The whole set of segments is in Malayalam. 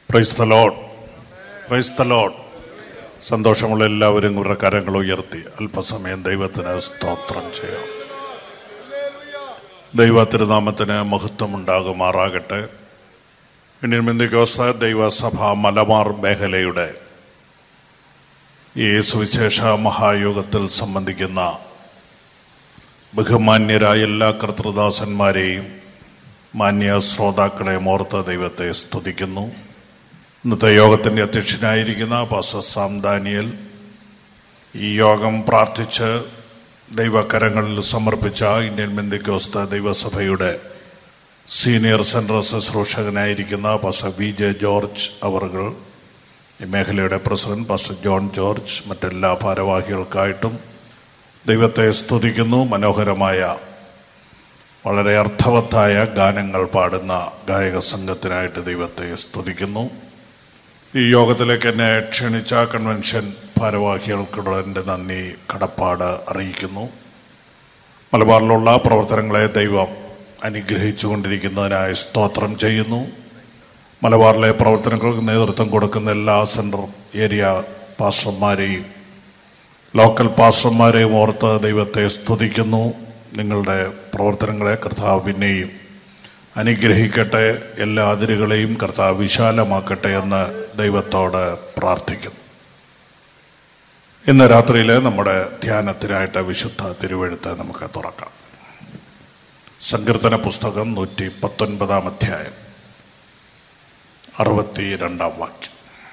Price the Lord praise the Lord സന്തോഷമുള്ള എല്ലാവരും ഇവരുടെ കരങ്ങൾ ഉയർത്തി അല്പസമയം ദൈവത്തിന് സ്തോത്രം ചെയ്യാം ദൈവ തിരുനാമത്തിന് മഹത്വം ഉണ്ടാകുമാറാകട്ടെ ഇന്ത്യൻ ബന്ധുക്കോസ ദൈവസഭ മലബാർ മേഖലയുടെ ഈ സുവിശേഷ മഹായോഗത്തിൽ സംബന്ധിക്കുന്ന ബഹുമാന്യരായ എല്ലാ കർത്തൃദാസന്മാരെയും മാന്യ ശ്രോതാക്കളെ ഓർത്ത് ദൈവത്തെ സ്തുതിക്കുന്നു ഇന്നത്തെ യോഗത്തിൻ്റെ അധ്യക്ഷനായിരിക്കുന്ന പാസ്റ്റർ സാം ദാനിയൽ ഈ യോഗം പ്രാർത്ഥിച്ച് ദൈവകരങ്ങളിൽ സമർപ്പിച്ച ഇന്ത്യൻ ബന്ധുക്കോസ്ത ദൈവസഭയുടെ സീനിയർ സെൻട്രൽ ശുശ്രൂഷകനായിരിക്കുന്ന പാസ്റ്റർ വി ജെ ജോർജ് അവർകൾ ഈ മേഖലയുടെ പ്രസിഡന്റ് പാസ്റ്റർ ജോൺ ജോർജ് മറ്റെല്ലാ ഭാരവാഹികൾക്കായിട്ടും ദൈവത്തെ സ്തുതിക്കുന്നു മനോഹരമായ വളരെ അർത്ഥവത്തായ ഗാനങ്ങൾ പാടുന്ന ഗായക സംഘത്തിനായിട്ട് ദൈവത്തെ സ്തുതിക്കുന്നു ഈ യോഗത്തിലേക്ക് എന്നെ ക്ഷണിച്ച കൺവെൻഷൻ ഭാരവാഹികൾക്കുള്ള എൻ്റെ നന്ദി കടപ്പാട് അറിയിക്കുന്നു മലബാറിലുള്ള പ്രവർത്തനങ്ങളെ ദൈവം അനുഗ്രഹിച്ചുകൊണ്ടിരിക്കുന്നതിനായി സ്തോത്രം ചെയ്യുന്നു മലബാറിലെ പ്രവർത്തനങ്ങൾക്ക് നേതൃത്വം കൊടുക്കുന്ന എല്ലാ സെൻട്രൽ ഏരിയ പാസ്റ്റർമാരെയും ലോക്കൽ പാസ്റ്റർമാരെയും ഓർത്ത് ദൈവത്തെ സ്തുതിക്കുന്നു നിങ്ങളുടെ പ്രവർത്തനങ്ങളെ കർത്താവ് പിന്നെയും അനുഗ്രഹിക്കട്ടെ എല്ലാ അതിരുകളെയും കർത്താവ് വിശാലമാക്കട്ടെ എന്ന് ദൈവത്തോട് പ്രാർത്ഥിക്കുന്നു ഇന്ന് രാത്രിയിൽ നമ്മുടെ ധ്യാനത്തിനായിട്ട് വിശുദ്ധ തിരുവഴുത്ത് നമുക്ക് തുറക്കാം സങ്കീർത്തന പുസ്തകം നൂറ്റി പത്തൊൻപതാം അധ്യായം അറുപത്തി രണ്ടാം വാക്യം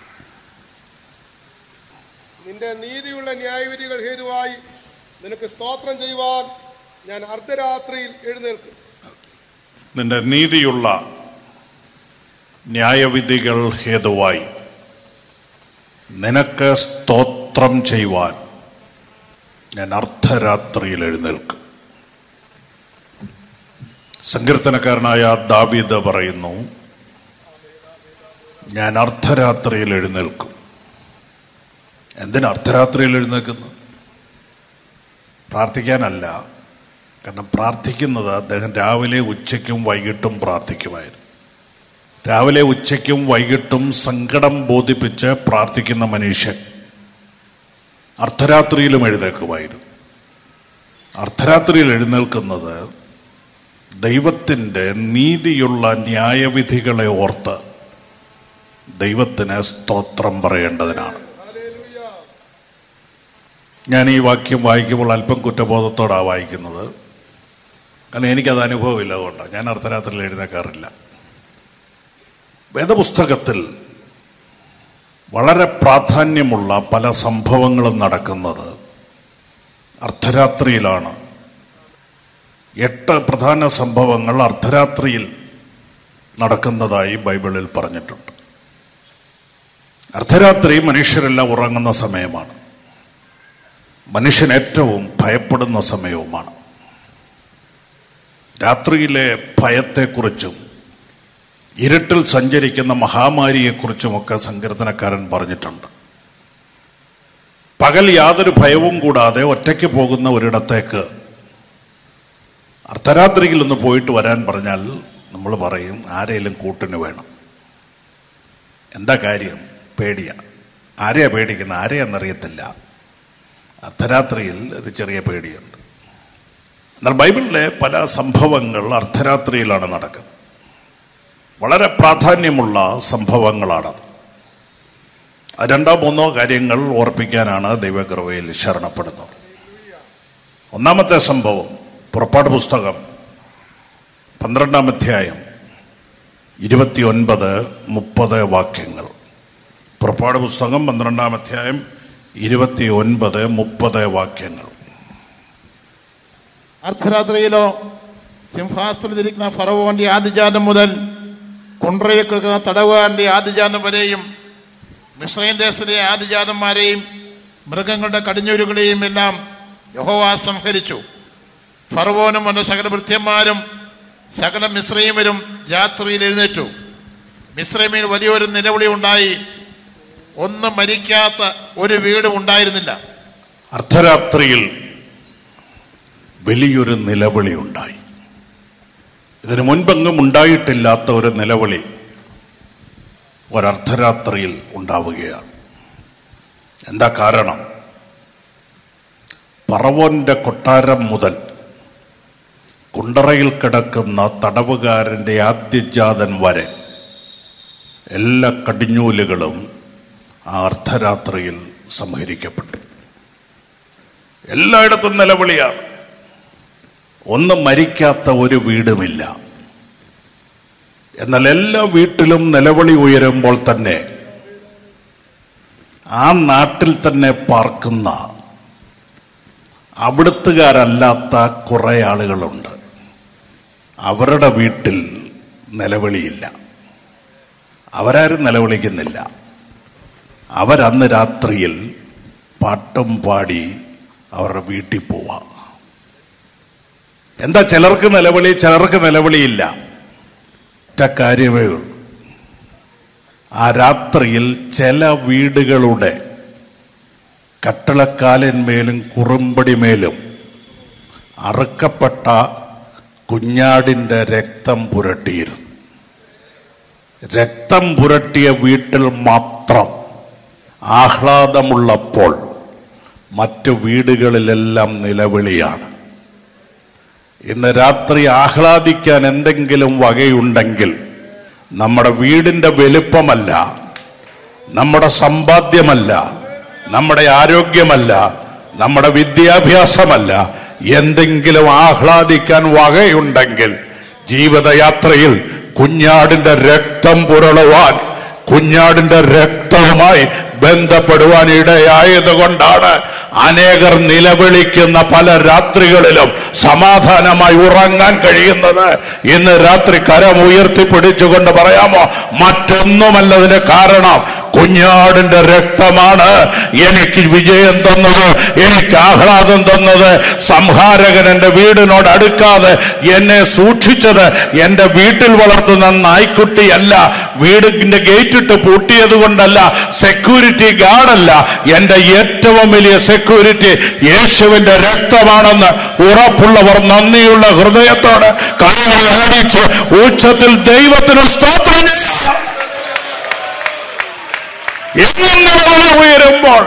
നിന്റെ നീതിയുള്ള ന്യായവിധികൾ ഹേതുവായി നിനക്ക് സ്തോത്രം ചെയ്യുവാൻ ഞാൻ അർദ്ധരാത്രിയിൽ എഴുന്നേൽക്കും നിന്റെ നീതിയുള്ള ന്യായവിധികൾ ഹേതുവായി നിനക്ക് സ്തോത്രം ചെയ്യുവാൻ ഞാൻ അർദ്ധരാത്രിയിൽ എഴുന്നേൽക്കും സങ്കീർത്തനക്കാരനായ ദാവീദ് പറയുന്നു ഞാൻ അർദ്ധരാത്രിയിൽ എഴുന്നേൽക്കും എന്തിനാ അർദ്ധരാത്രിയിൽ എഴുന്നേൽക്കുന്നു പ്രാർത്ഥിക്കാനല്ല കാരണം പ്രാർത്ഥിക്കുന്നത് അദ്ദേഹം രാവിലെ ഉച്ചയ്ക്കും വൈകിട്ടും പ്രാർത്ഥിക്കുമായിരുന്നു രാവിലെ ഉച്ചയ്ക്കും വൈകിട്ടും സങ്കടം ബോധിപ്പിച്ച് പ്രാർത്ഥിക്കുന്ന മനുഷ്യൻ അർദ്ധരാത്രിയിലും എഴുന്നേൽക്കുമായിരുന്നു അർദ്ധരാത്രിയിൽ എഴുന്നേൽക്കുന്നത് ദൈവത്തിൻ്റെ നീതിയുള്ള ന്യായവിധികളെ ഓർത്ത് ദൈവത്തിന് സ്തോത്രം പറയേണ്ടതിനാണ് ഞാൻ ഈ വാക്യം വായിക്കുമ്പോൾ അല്പം കുറ്റബോധത്തോടാണ് വായിക്കുന്നത് കാരണം എനിക്കത് അനുഭവമില്ല അതുകൊണ്ടാണ് ഞാൻ അർദ്ധരാത്രിയിൽ എഴുന്നേക്കാറില്ല വേദപുസ്തകത്തിൽ വളരെ പ്രാധാന്യമുള്ള പല സംഭവങ്ങളും നടക്കുന്നത് അർദ്ധരാത്രിയിലാണ് എട്ട് പ്രധാന സംഭവങ്ങൾ അർദ്ധരാത്രിയിൽ നടക്കുന്നതായി ബൈബിളിൽ പറഞ്ഞിട്ടുണ്ട് അർദ്ധരാത്രി മനുഷ്യരെല്ലാം ഉറങ്ങുന്ന സമയമാണ് മനുഷ്യൻ ഏറ്റവും ഭയപ്പെടുന്ന സമയവുമാണ് രാത്രിയിലെ ഭയത്തെക്കുറിച്ചും ഇരുട്ടിൽ സഞ്ചരിക്കുന്ന മഹാമാരിയെക്കുറിച്ചുമൊക്കെ സങ്കീർത്തനക്കാരൻ പറഞ്ഞിട്ടുണ്ട് പകൽ യാതൊരു ഭയവും കൂടാതെ ഒറ്റയ്ക്ക് പോകുന്ന ഒരിടത്തേക്ക് അർദ്ധരാത്രിയിൽ ഒന്ന് പോയിട്ട് വരാൻ പറഞ്ഞാൽ നമ്മൾ പറയും ആരെയും കൂട്ടിന് വേണം എന്താ കാര്യം പേടിയ ആരെയാ പേടിക്കുന്ന ആരെയാന്നറിയത്തില്ല അർദ്ധരാത്രിയിൽ ഒരു ചെറിയ പേടിയുണ്ട് എന്നാൽ ബൈബിളിലെ പല സംഭവങ്ങൾ അർദ്ധരാത്രിയിലാണ് നടക്കുന്നത് വളരെ പ്രാധാന്യമുള്ള സംഭവങ്ങളാണത് അത് രണ്ടോ മൂന്നോ കാര്യങ്ങൾ ഓർപ്പിക്കാനാണ് ദൈവകൃപയിൽ ശരണപ്പെടുന്നത് ഒന്നാമത്തെ സംഭവം പുറപ്പാട് പുസ്തകം പന്ത്രണ്ടാം അധ്യായം ഇരുപത്തിയൊൻപത് മുപ്പത് വാക്യങ്ങൾ പുറപ്പാട് പുസ്തകം പന്ത്രണ്ടാം അധ്യായം ഇരുപത്തി ഒൻപത് മുപ്പത് വാക്യങ്ങൾ അർദ്ധരാത്രിയിലോ സിംഹാസനത്തിലിരിക്കുന്ന ഫറവോന്റെ ആദിജാതം മുതൽ കുണ്ട്രയിൽ കിടക്കുന്ന തടവുകാരന്റെ ആദിജാതം വരെയും മിശ്രയും ദേശത്തിലെ ആദിജാതന്മാരെയും മൃഗങ്ങളുടെ കടിഞ്ഞൂരുകളെയും എല്ലാം യഹോവ സംഹരിച്ചു ഫറവോനും അവന്റെ സകല ഭൃത്യന്മാരും സകല മിശ്രൈമരും രാത്രിയിൽ എഴുന്നേറ്റു മിശ്രൈമിൽ വലിയൊരു നിലവിളി ഉണ്ടായി ഒന്നും മരിക്കാത്ത ഒരു വീടും ഉണ്ടായിരുന്നില്ല അർദ്ധരാത്രിയിൽ വലിയൊരു നിലവിളി ഉണ്ടായി ഇതിനു മുൻപെങ്ങും ഉണ്ടായിട്ടില്ലാത്ത ഒരു നിലവിളി ഒരർദ്ധരാത്രിയിൽ ഉണ്ടാവുകയാണ് എന്താ കാരണം പറവോന്റെ കൊട്ടാരം മുതൽ കുണ്ടറയിൽ കിടക്കുന്ന തടവുകാരൻ്റെ ആദ്യജാതൻ വരെ എല്ലാ കടിഞ്ഞൂലുകളും ആ അർദ്ധരാത്രിയിൽ സംഹരിക്കപ്പെട്ടു എല്ലായിടത്തും നിലവിളിയാണ് ഒന്നും മരിക്കാത്ത ഒരു വീടുമില്ല എന്നാൽ എല്ലാ വീട്ടിലും നിലവിളി ഉയരുമ്പോൾ തന്നെ ആ നാട്ടിൽ തന്നെ പാർക്കുന്ന അവിടുത്തുകാരല്ലാത്ത കുറെ ആളുകളുണ്ട് അവരുടെ വീട്ടിൽ നിലവിളിയില്ല അവരാരും നിലവിളിക്കുന്നില്ല അവരന്ന് രാത്രിയിൽ പാട്ടും പാടി അവരുടെ വീട്ടിൽ പോവാ എന്താ ചിലർക്ക് നിലവിളി ചിലർക്ക് നിലവിളിയില്ല ഒറ്റ കാര്യമേ ഉള്ളൂ ആ രാത്രിയിൽ ചില വീടുകളുടെ കട്ടളക്കാലിന്മേലും കുറുമ്പടിമേലും അറുക്കപ്പെട്ട കുഞ്ഞാടിൻ്റെ രക്തം പുരട്ടിയിരുന്നു രക്തം പുരട്ടിയ വീട്ടിൽ മാത്രം ആഹ്ലാദമുള്ളപ്പോൾ മറ്റു വീടുകളിലെല്ലാം നിലവിളിയാണ് ഇന്ന് രാത്രി ആഹ്ലാദിക്കാൻ എന്തെങ്കിലും വകയുണ്ടെങ്കിൽ നമ്മുടെ വീടിന്റെ വലുപ്പമല്ല നമ്മുടെ സമ്പാദ്യമല്ല നമ്മുടെ ആരോഗ്യമല്ല നമ്മുടെ വിദ്യാഭ്യാസമല്ല എന്തെങ്കിലും ആഹ്ലാദിക്കാൻ വകയുണ്ടെങ്കിൽ ജീവിതയാത്രയിൽ കുഞ്ഞാടിന്റെ രക്തം പുരളുവാൻ കുഞ്ഞാടിന്റെ രക്തവുമായി ബന്ധപ്പെടുവാൻ ഇടയായതുകൊണ്ടാണ് അനേകർ നിലവിളിക്കുന്ന പല രാത്രികളിലും സമാധാനമായി ഉറങ്ങാൻ കഴിയുന്നത് ഇന്ന് രാത്രി കരം ഉയർത്തിപ്പിടിച്ചുകൊണ്ട് പറയാമോ മറ്റൊന്നുമല്ലതിന് കാരണം കുഞ്ഞാടിന്റെ രക്തമാണ് എനിക്ക് വിജയം തന്നത് എനിക്ക് ആഹ്ലാദം തന്നത് സംഹാരകൻ എൻ്റെ വീടിനോട് അടുക്കാതെ എന്നെ സൂക്ഷിച്ചത് എൻ്റെ വീട്ടിൽ വളർത്തുന്ന നായ്ക്കുട്ടിയല്ല വീടിന്റെ ഗേറ്റിട്ട് പൂട്ടിയത് കൊണ്ടല്ല സെക്യൂരിറ്റി ഗാർഡല്ല എൻ്റെ ഏറ്റവും വലിയ സെക്യൂരിറ്റി യേശുവിന്റെ രക്തമാണെന്ന് ഉറപ്പുള്ളവർ നന്ദിയുള്ള ഹൃദയത്തോട് കരങ്ങൾ അടിച്ച് ഉച്ചത്തിൽ ദൈവത്തിന് സ്തോത്രം ചെയ്യാം. എന്നും നിലവിളി ഉയരുമ്പോൾ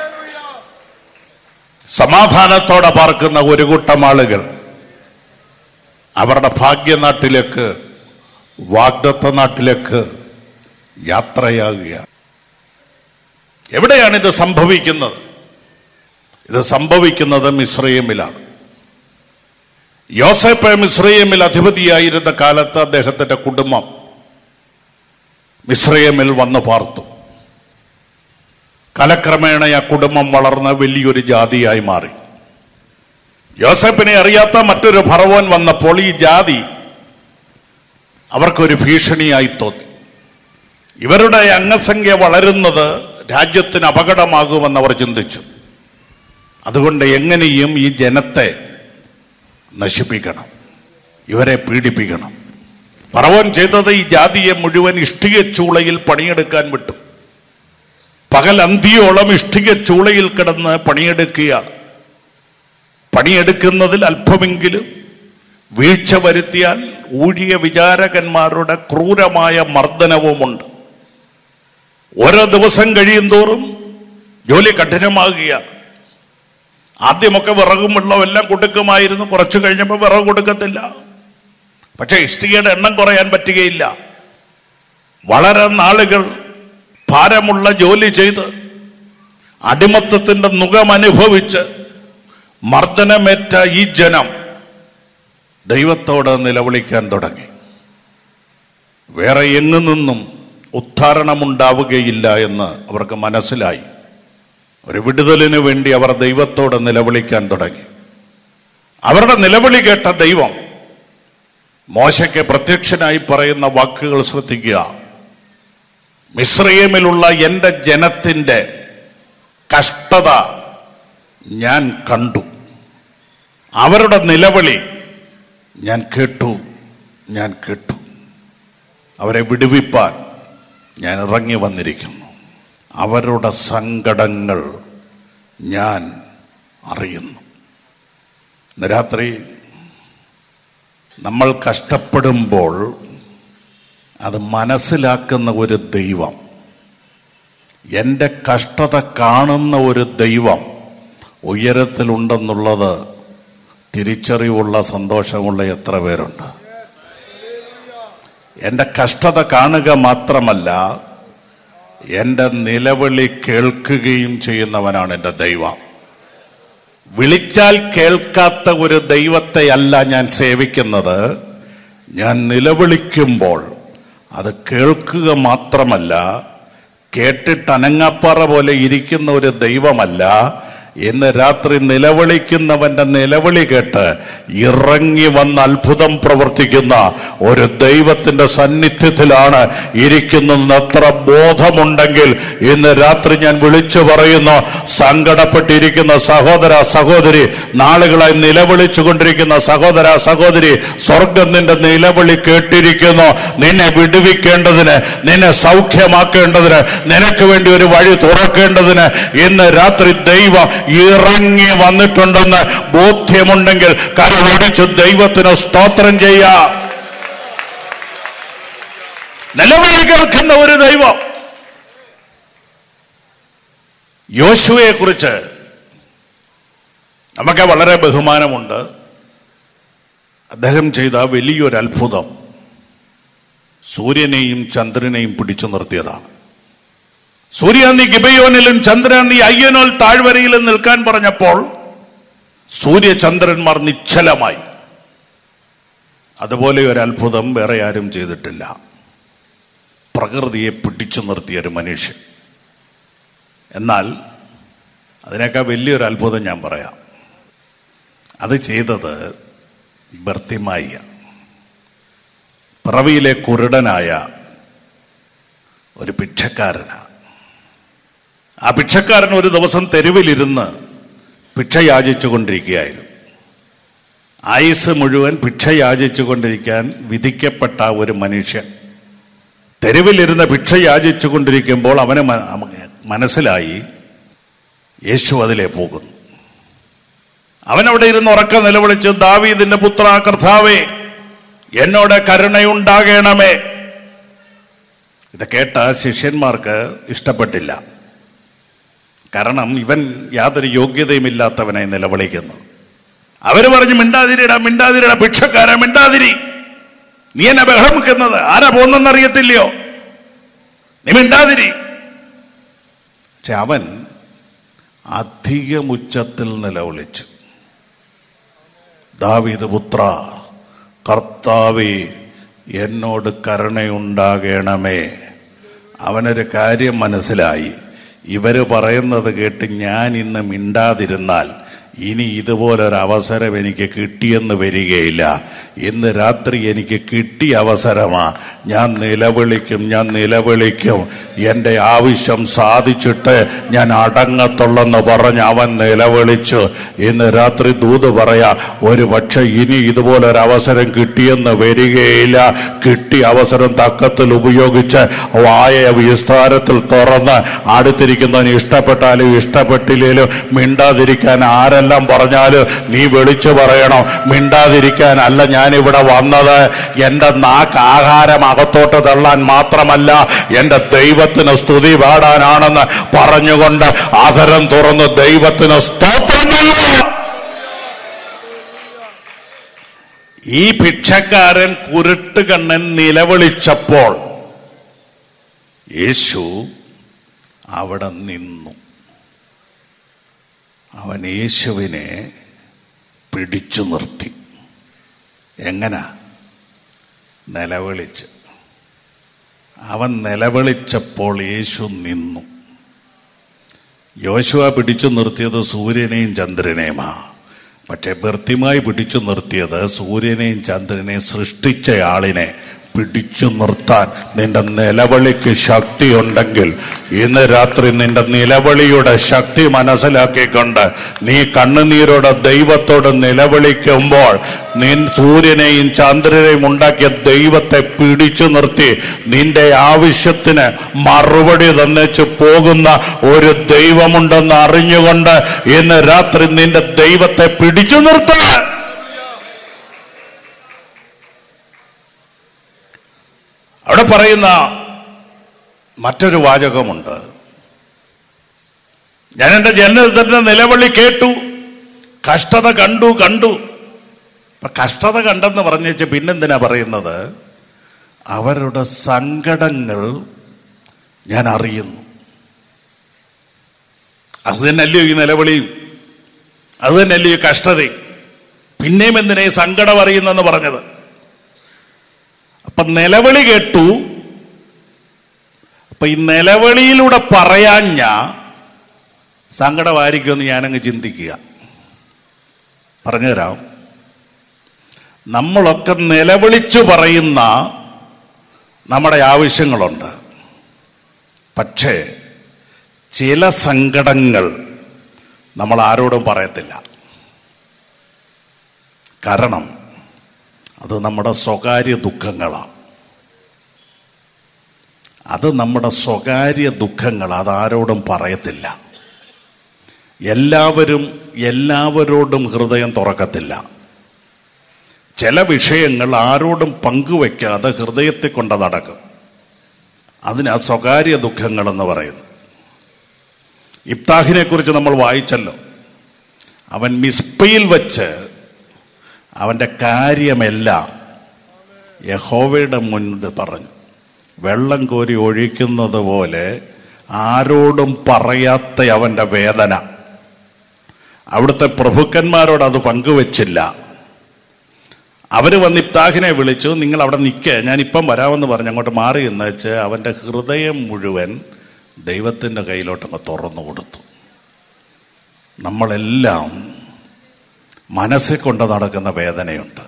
സമാധാനത്തോടെ പാർക്കുന്ന ഒരു കൂട്ടം ആളുകൾ അവരുടെ ഭാഗ്യനാട്ടിലേക്ക് വാഗ്ദത്ത നാട്ടിലേക്ക് യാത്രയാകുകയാണ് എവിടെയാണ് ഇത് സംഭവിക്കുന്നത് ഇത് സംഭവിക്കുന്നത് മിശ്രയമിലാണ് യോസേപ്പ് മിശ്രയമിൽ അധിപതിയായിരുന്ന കാലത്ത് അദ്ദേഹത്തിന്റെ കുടുംബം മിശ്രയമിൽ വന്നു പാർത്തു കാലക്രമേണ ആ കുടുംബം വളർന്ന് വലിയൊരു ജാതിയായി മാറി യോസഫിനെ അറിയാത്ത മറ്റൊരു ഭറവോൻ വന്നപ്പോൾ ഈ ജാതി അവർക്കൊരു ഭീഷണിയായി തോന്നി ഇവരുടെ അംഗസംഖ്യ വളരുന്നത് രാജ്യത്തിന് അപകടമാകുമെന്ന് അവർ ചിന്തിച്ചു അതുകൊണ്ട് എങ്ങനെയും ഈ ജനത്തെ നശിപ്പിക്കണം ഇവരെ പീഡിപ്പിക്കണം പറവോൻ ചെയ്തത് ഈ ജാതിയെ മുഴുവൻ ഇഷ്ടിക ചൂളയിൽ പണിയെടുക്കാൻ വിട്ടു പകൽ അന്തിയോളം ഇഷ്ടിക ചൂളയിൽ കിടന്ന് പണിയെടുക്കുകയാണ് പണിയെടുക്കുന്നതിൽ അല്പമെങ്കിലും വീഴ്ച വരുത്തിയാൽ ഊഴിയ വിചാരകന്മാരുടെ ക്രൂരമായ മർദ്ദനവുമുണ്ട് ഓരോ ദിവസം കഴിയും തോറും ജോലി കഠിനമാകുകയാണ് ആദ്യമൊക്കെ വിറകും വെള്ളവും എല്ലാം കൊടുക്കുമായിരുന്നു കുറച്ചു കഴിഞ്ഞപ്പോൾ വിറക് കൊടുക്കത്തില്ല പക്ഷെ ഇഷ്ടികയുടെ എണ്ണം കുറയാൻ പറ്റുകയില്ല വളരെ നാളുകൾ ഭാരമുള്ള ജോലി ചെയ്ത് അടിമത്തത്തിന്റെ മുഖം അനുഭവിച്ച് മർദ്ദനമേറ്റ ഈ ജനം ദൈവത്തോട് നിലവിളിക്കാൻ തുടങ്ങി വേറെ എങ്ങു നിന്നും ഉദ്ധാരണമുണ്ടാവുകയില്ല എന്ന് അവർക്ക് മനസ്സിലായി ഒരു വിടുതലിന് വേണ്ടി അവർ ദൈവത്തോട് നിലവിളിക്കാൻ തുടങ്ങി അവരുടെ നിലവിളി കേട്ട ദൈവം മോശയ്ക്ക് പ്രത്യക്ഷനായി പറയുന്ന വാക്കുകൾ ശ്രദ്ധിക്കുക മിശ്രയമിലുള്ള എൻ്റെ ജനത്തിൻ്റെ കഷ്ടത ഞാൻ കണ്ടു അവരുടെ നിലവിളി ഞാൻ കേട്ടു ഞാൻ കേട്ടു അവരെ വിടുവിപ്പാൻ ഞാൻ ഇറങ്ങി വന്നിരിക്കുന്നു അവരുടെ സങ്കടങ്ങൾ ഞാൻ അറിയുന്നു ഇന്ന് രാത്രി നമ്മൾ കഷ്ടപ്പെടുമ്പോൾ അത് മനസ്സിലാക്കുന്ന ഒരു ദൈവം എൻ്റെ കഷ്ടത കാണുന്ന ഒരു ദൈവം ഉയരത്തിലുണ്ടെന്നുള്ളത് തിരിച്ചറിവുള്ള സന്തോഷമുള്ള എത്ര പേരുണ്ട് എൻ്റെ കഷ്ടത കാണുക മാത്രമല്ല എൻ്റെ നിലവിളി കേൾക്കുകയും ചെയ്യുന്നവനാണ് എൻ്റെ ദൈവം വിളിച്ചാൽ കേൾക്കാത്ത ഒരു ദൈവത്തെയല്ല ഞാൻ സേവിക്കുന്നത് ഞാൻ നിലവിളിക്കുമ്പോൾ അത് കേൾക്കുക മാത്രമല്ല കേട്ടിട്ട് അനങ്ങാപ്പാറ പോലെ ഇരിക്കുന്ന ഒരു ദൈവമല്ല ഇന്ന് രാത്രി നിലവിളിക്കുന്നവന്റെ നിലവിളി കേട്ട് ഇറങ്ങി വന്ന് അത്ഭുതം പ്രവർത്തിക്കുന്ന ഒരു ദൈവത്തിന്റെ സന്നിധ്യത്തിലാണ് ഇരിക്കുന്നതെന്ന് എത്ര ബോധമുണ്ടെങ്കിൽ ഇന്ന് രാത്രി ഞാൻ വിളിച്ചു പറയുന്നു സങ്കടപ്പെട്ടിരിക്കുന്ന സഹോദര സഹോദരി നാളുകളായി നിലവിളിച്ചു കൊണ്ടിരിക്കുന്ന സഹോദര സഹോദരി സ്വർഗം നിന്റെ നിലവിളി കേട്ടിരിക്കുന്നു നിന്നെ വിടുവിക്കേണ്ടതിന് നിന്നെ സൗഖ്യമാക്കേണ്ടതിന് നിനക്ക് വേണ്ടി ഒരു വഴി തുറക്കേണ്ടതിന് ഇന്ന് രാത്രി ദൈവം ഇറങ്ങി വന്നിട്ടുണ്ടെന്ന് ബോധ്യമുണ്ടെങ്കിൽ കരമടിച്ച് ദൈവത്തിന് സ്തോത്രം ചെയ്യാം നിലവിളി കേൾക്കുന്ന ഒരു ദൈവം യോശുവയെ കുറിച്ച് നമുക്ക് വളരെ ബഹുമാനമുണ്ട് അദ്ദേഹം ചെയ്ത വലിയൊരു അത്ഭുതം സൂര്യനെയും ചന്ദ്രനെയും പിടിച്ചു നിർത്തിയതാണ് സൂര്യൻ നീ ഗിബയോനിലും ചന്ദ്രൻ നീ അയ്യനോൽ താഴ്വരയിലും നിൽക്കാൻ പറഞ്ഞപ്പോൾ സൂര്യചന്ദ്രന്മാർ നിശ്ചലമായി അതുപോലെ ഒരു അത്ഭുതം വേറെ ആരും ചെയ്തിട്ടില്ല പ്രകൃതിയെ പിടിച്ചു നിർത്തിയ ഒരു മനുഷ്യൻ എന്നാൽ അതിനേക്കാൾ വലിയൊരു അത്ഭുതം ഞാൻ പറയാം അത് ചെയ്തത് ബർത്തിമായ പിറവിയിലെ കുരുടനായ ഒരു ഭിക്ഷക്കാരനാണ് ആ ഭിക്ഷക്കാരൻ ഒരു ദിവസം തെരുവിലിരുന്ന് ഭിക്ഷ യാചിച്ചു കൊണ്ടിരിക്കുകയായിരുന്നു ആയുസ് മുഴുവൻ ഭിക്ഷ യാചിച്ചു കൊണ്ടിരിക്കാൻ വിധിക്കപ്പെട്ട ഒരു മനുഷ്യൻ തെരുവിലിരുന്ന് ഭിക്ഷ യാചിച്ചു കൊണ്ടിരിക്കുമ്പോൾ അവന് മ- മനസ്സിലായി യേശു അതിലേ പോകുന്നു അവൻ അവിടെ ഇരുന്ന് ഉറക്ക നിലവിളിച്ച് ദാവീദിന്റെ പുത്ര കർത്താവേ എന്നോട് കരുണയുണ്ടാകണമേ ഇത് കേട്ട ശിഷ്യന്മാർക്ക് ഇഷ്ടപ്പെട്ടില്ല കാരണം ഇവൻ യാതൊരു യോഗ്യതയുമില്ലാത്തവനെ നിലവിളിക്കുന്നു അവര് പറഞ്ഞു മിണ്ടാതിരിടാ മിണ്ടാതിരിടാ ഭിക്ഷക്കാര മിണ്ടാതിരി നീ എന്നെ ബഹളം വെക്കുന്നത് ആരാ പോകുന്നെന്നറിയത്തില്ലയോ നീ മിണ്ടാതിരി പക്ഷെ അവൻ അധികം ഉച്ചത്തിൽ നിലവിളിച്ചു ദാവീദ് പുത്ര കർത്താവേ എന്നോട് കരുണയുണ്ടാകണമേ അവനൊരു കാര്യം മനസ്സിലായി ഇവര് പറയുന്നത് കേട്ട് ഞാൻ ഇന്ന് മിണ്ടാതിരുന്നാൽ ഇനി ഇതുപോലൊരു അവസരം എനിക്ക് കിട്ടിയെന്ന് വരികയില്ല ഇന്ന് രാത്രി എനിക്ക് കിട്ടിയ അവസരമാ ഞാൻ നിലവിളിക്കും ഞാൻ നിലവിളിക്കും എൻ്റെ ആവശ്യം സാധിച്ചിട്ട് ഞാൻ അടങ്ങത്തുള്ളെന്ന് പറഞ്ഞ് അവൻ നിലവിളിച്ചു ഇന്ന് രാത്രി ദൂത് പറയാ ഒരു പക്ഷെ ഇനി ഇതുപോലൊരു അവസരം കിട്ടിയെന്ന് വരികയില്ല കിട്ടിയ അവസരം തക്കത്തിൽ ഉപയോഗിച്ച് വായ വിസ്താരത്തിൽ തുറന്ന് അടുത്തിരിക്കുന്നവന് ഇഷ്ടപ്പെട്ടാലും ഇഷ്ടപ്പെട്ടില്ലേലും മിണ്ടാതിരിക്കാൻ ആരെല്ലാം പറഞ്ഞാലും നീ വിളിച്ചു പറയണം മിണ്ടാതിരിക്കാൻ അല്ല ഞാൻ ഇവിടെ വന്നത് എൻ്റെ നാക്ക് ആഹാരം അകത്തോട്ട് തള്ളാൻ മാത്രമല്ല എൻ്റെ ദൈവത്തിന് സ്തുതി പാടാനാണെന്ന് പറഞ്ഞുകൊണ്ട് ആദരം തുറന്ന് ദൈവത്തിന് സ്തോത്രം ചെയ്യുക ഈ ഭിക്ഷക്കാരൻ കുരുട്ടുകണ്ണൻ നിലവിളിച്ചപ്പോൾ യേശു അവിടെ നിന്നു അവൻ യേശുവിനെ പിടിച്ചു നിർത്തി എങ്ങനാ നിലവിളിച്ച് അവൻ നിലവിളിച്ചപ്പോൾ യേശു നിന്നു യോശുവ പിടിച്ചു നിർത്തിയത് സൂര്യനെയും ചന്ദ്രനെയുമാ പക്ഷെ ഭൃത്യമായി പിടിച്ചു നിർത്തിയത് സൂര്യനെയും ചന്ദ്രനെയും സൃഷ്ടിച്ച ആളിനെ പിടിച്ചു നിർത്താൻ നിന്റെ നിലവിളിക്ക് ശക്തിയുണ്ടെങ്കിൽ ഇന്ന് രാത്രി നിന്റെ നിലവിളിയുടെ ശക്തി മനസ്സിലാക്കിക്കൊണ്ട് നീ കണ്ണുനീരോടെ ദൈവത്തോട് നിലവിളിക്കുമ്പോൾ നിൻ സൂര്യനെയും ചന്ദ്രനെയും ഉണ്ടാക്കിയ ദൈവത്തെ പിടിച്ചു നിർത്തി നിന്റെ ആവശ്യത്തിന് മറുപടി തന്നേച്ച് പോകുന്ന ഒരു ദൈവമുണ്ടെന്ന് അറിഞ്ഞുകൊണ്ട് ഇന്ന് രാത്രി നിന്റെ ദൈവത്തെ പിടിച്ചു നിർത്താൻ അവിടെ പറയുന്ന മറ്റൊരു വാചകമുണ്ട് ഞാൻ എൻ്റെ ജനത്തിന്റെ നിലവിളി കേട്ടു കഷ്ടത കണ്ടു കണ്ടു അപ്പൊ കഷ്ടത കണ്ടെന്ന് പറഞ്ഞേച്ച് പിന്നെന്തിനാ പറയുന്നത് അവരുടെ സങ്കടങ്ങൾ ഞാൻ അറിയുന്നു അത് തന്നെയല്ലയോ ഈ നിലവിളിയും അത് തന്നെയല്ലയോ ഈ കഷ്ടതയും പിന്നെയും എന്തിനാ ഈ സങ്കടം അറിയുന്നെന്ന് പറഞ്ഞത് അപ്പൊ നിലവിളി കേട്ടു അപ്പൊ ഈ നിലവിളിയിലൂടെ പറയാഞ്ഞ സങ്കടമായിരിക്കുമെന്ന് ഞാനങ്ങ് ചിന്തിക്കുക പറഞ്ഞുതരാം നമ്മളൊക്കെ നിലവിളിച്ചു പറയുന്ന നമ്മുടെ ആവശ്യങ്ങളുണ്ട് പക്ഷേ ചില സങ്കടങ്ങൾ നമ്മൾ ആരോടും പറയത്തില്ല കാരണം അത് നമ്മുടെ സ്വകാര്യ ദുഃഖങ്ങളാണ് അത് നമ്മുടെ സ്വകാര്യ ദുഃഖങ്ങൾ അതാരോടും പറയത്തില്ല എല്ലാവരും എല്ലാവരോടും ഹൃദയം തുറക്കത്തില്ല ചില വിഷയങ്ങൾ ആരോടും പങ്കുവെക്കാതെ ഹൃദയത്തെ കൊണ്ട് നടക്കും അതിന് സ്വകാര്യ ദുഃഖങ്ങൾ എന്ന് പറയുന്നു ഇബ്താഹിനെ കുറിച്ച് നമ്മൾ വായിച്ചല്ലോ അവൻ മിസ്പയിൽ വച്ച് അവൻ്റെ കാര്യമെല്ലാം യഹോവയുടെ മുന്നിൽ പറഞ്ഞു വെള്ളം കോരി ഒഴിക്കുന്നത് പോലെ ആരോടും പറയാത്ത അവൻ്റെ വേദന അവിടുത്തെ പ്രഭുക്കന്മാരോട് അത് പങ്കുവച്ചില്ല അവർ വന്ന് ഇബ്താഹിനെ വിളിച്ചു നിങ്ങൾ അവിടെ നിൽക്കുക ഞാൻ ഇപ്പം വരാമെന്ന് പറഞ്ഞ് അങ്ങോട്ട് മാറി എന്ന് വെച്ച് അവൻ്റെ ഹൃദയം മുഴുവൻ ദൈവത്തിൻ്റെ കയ്യിലോട്ടങ്ങ് തുറന്നു കൊടുത്തു നമ്മളെല്ലാം മനസ്സിൽ കൊണ്ട് നടക്കുന്ന വേദനയുണ്ട്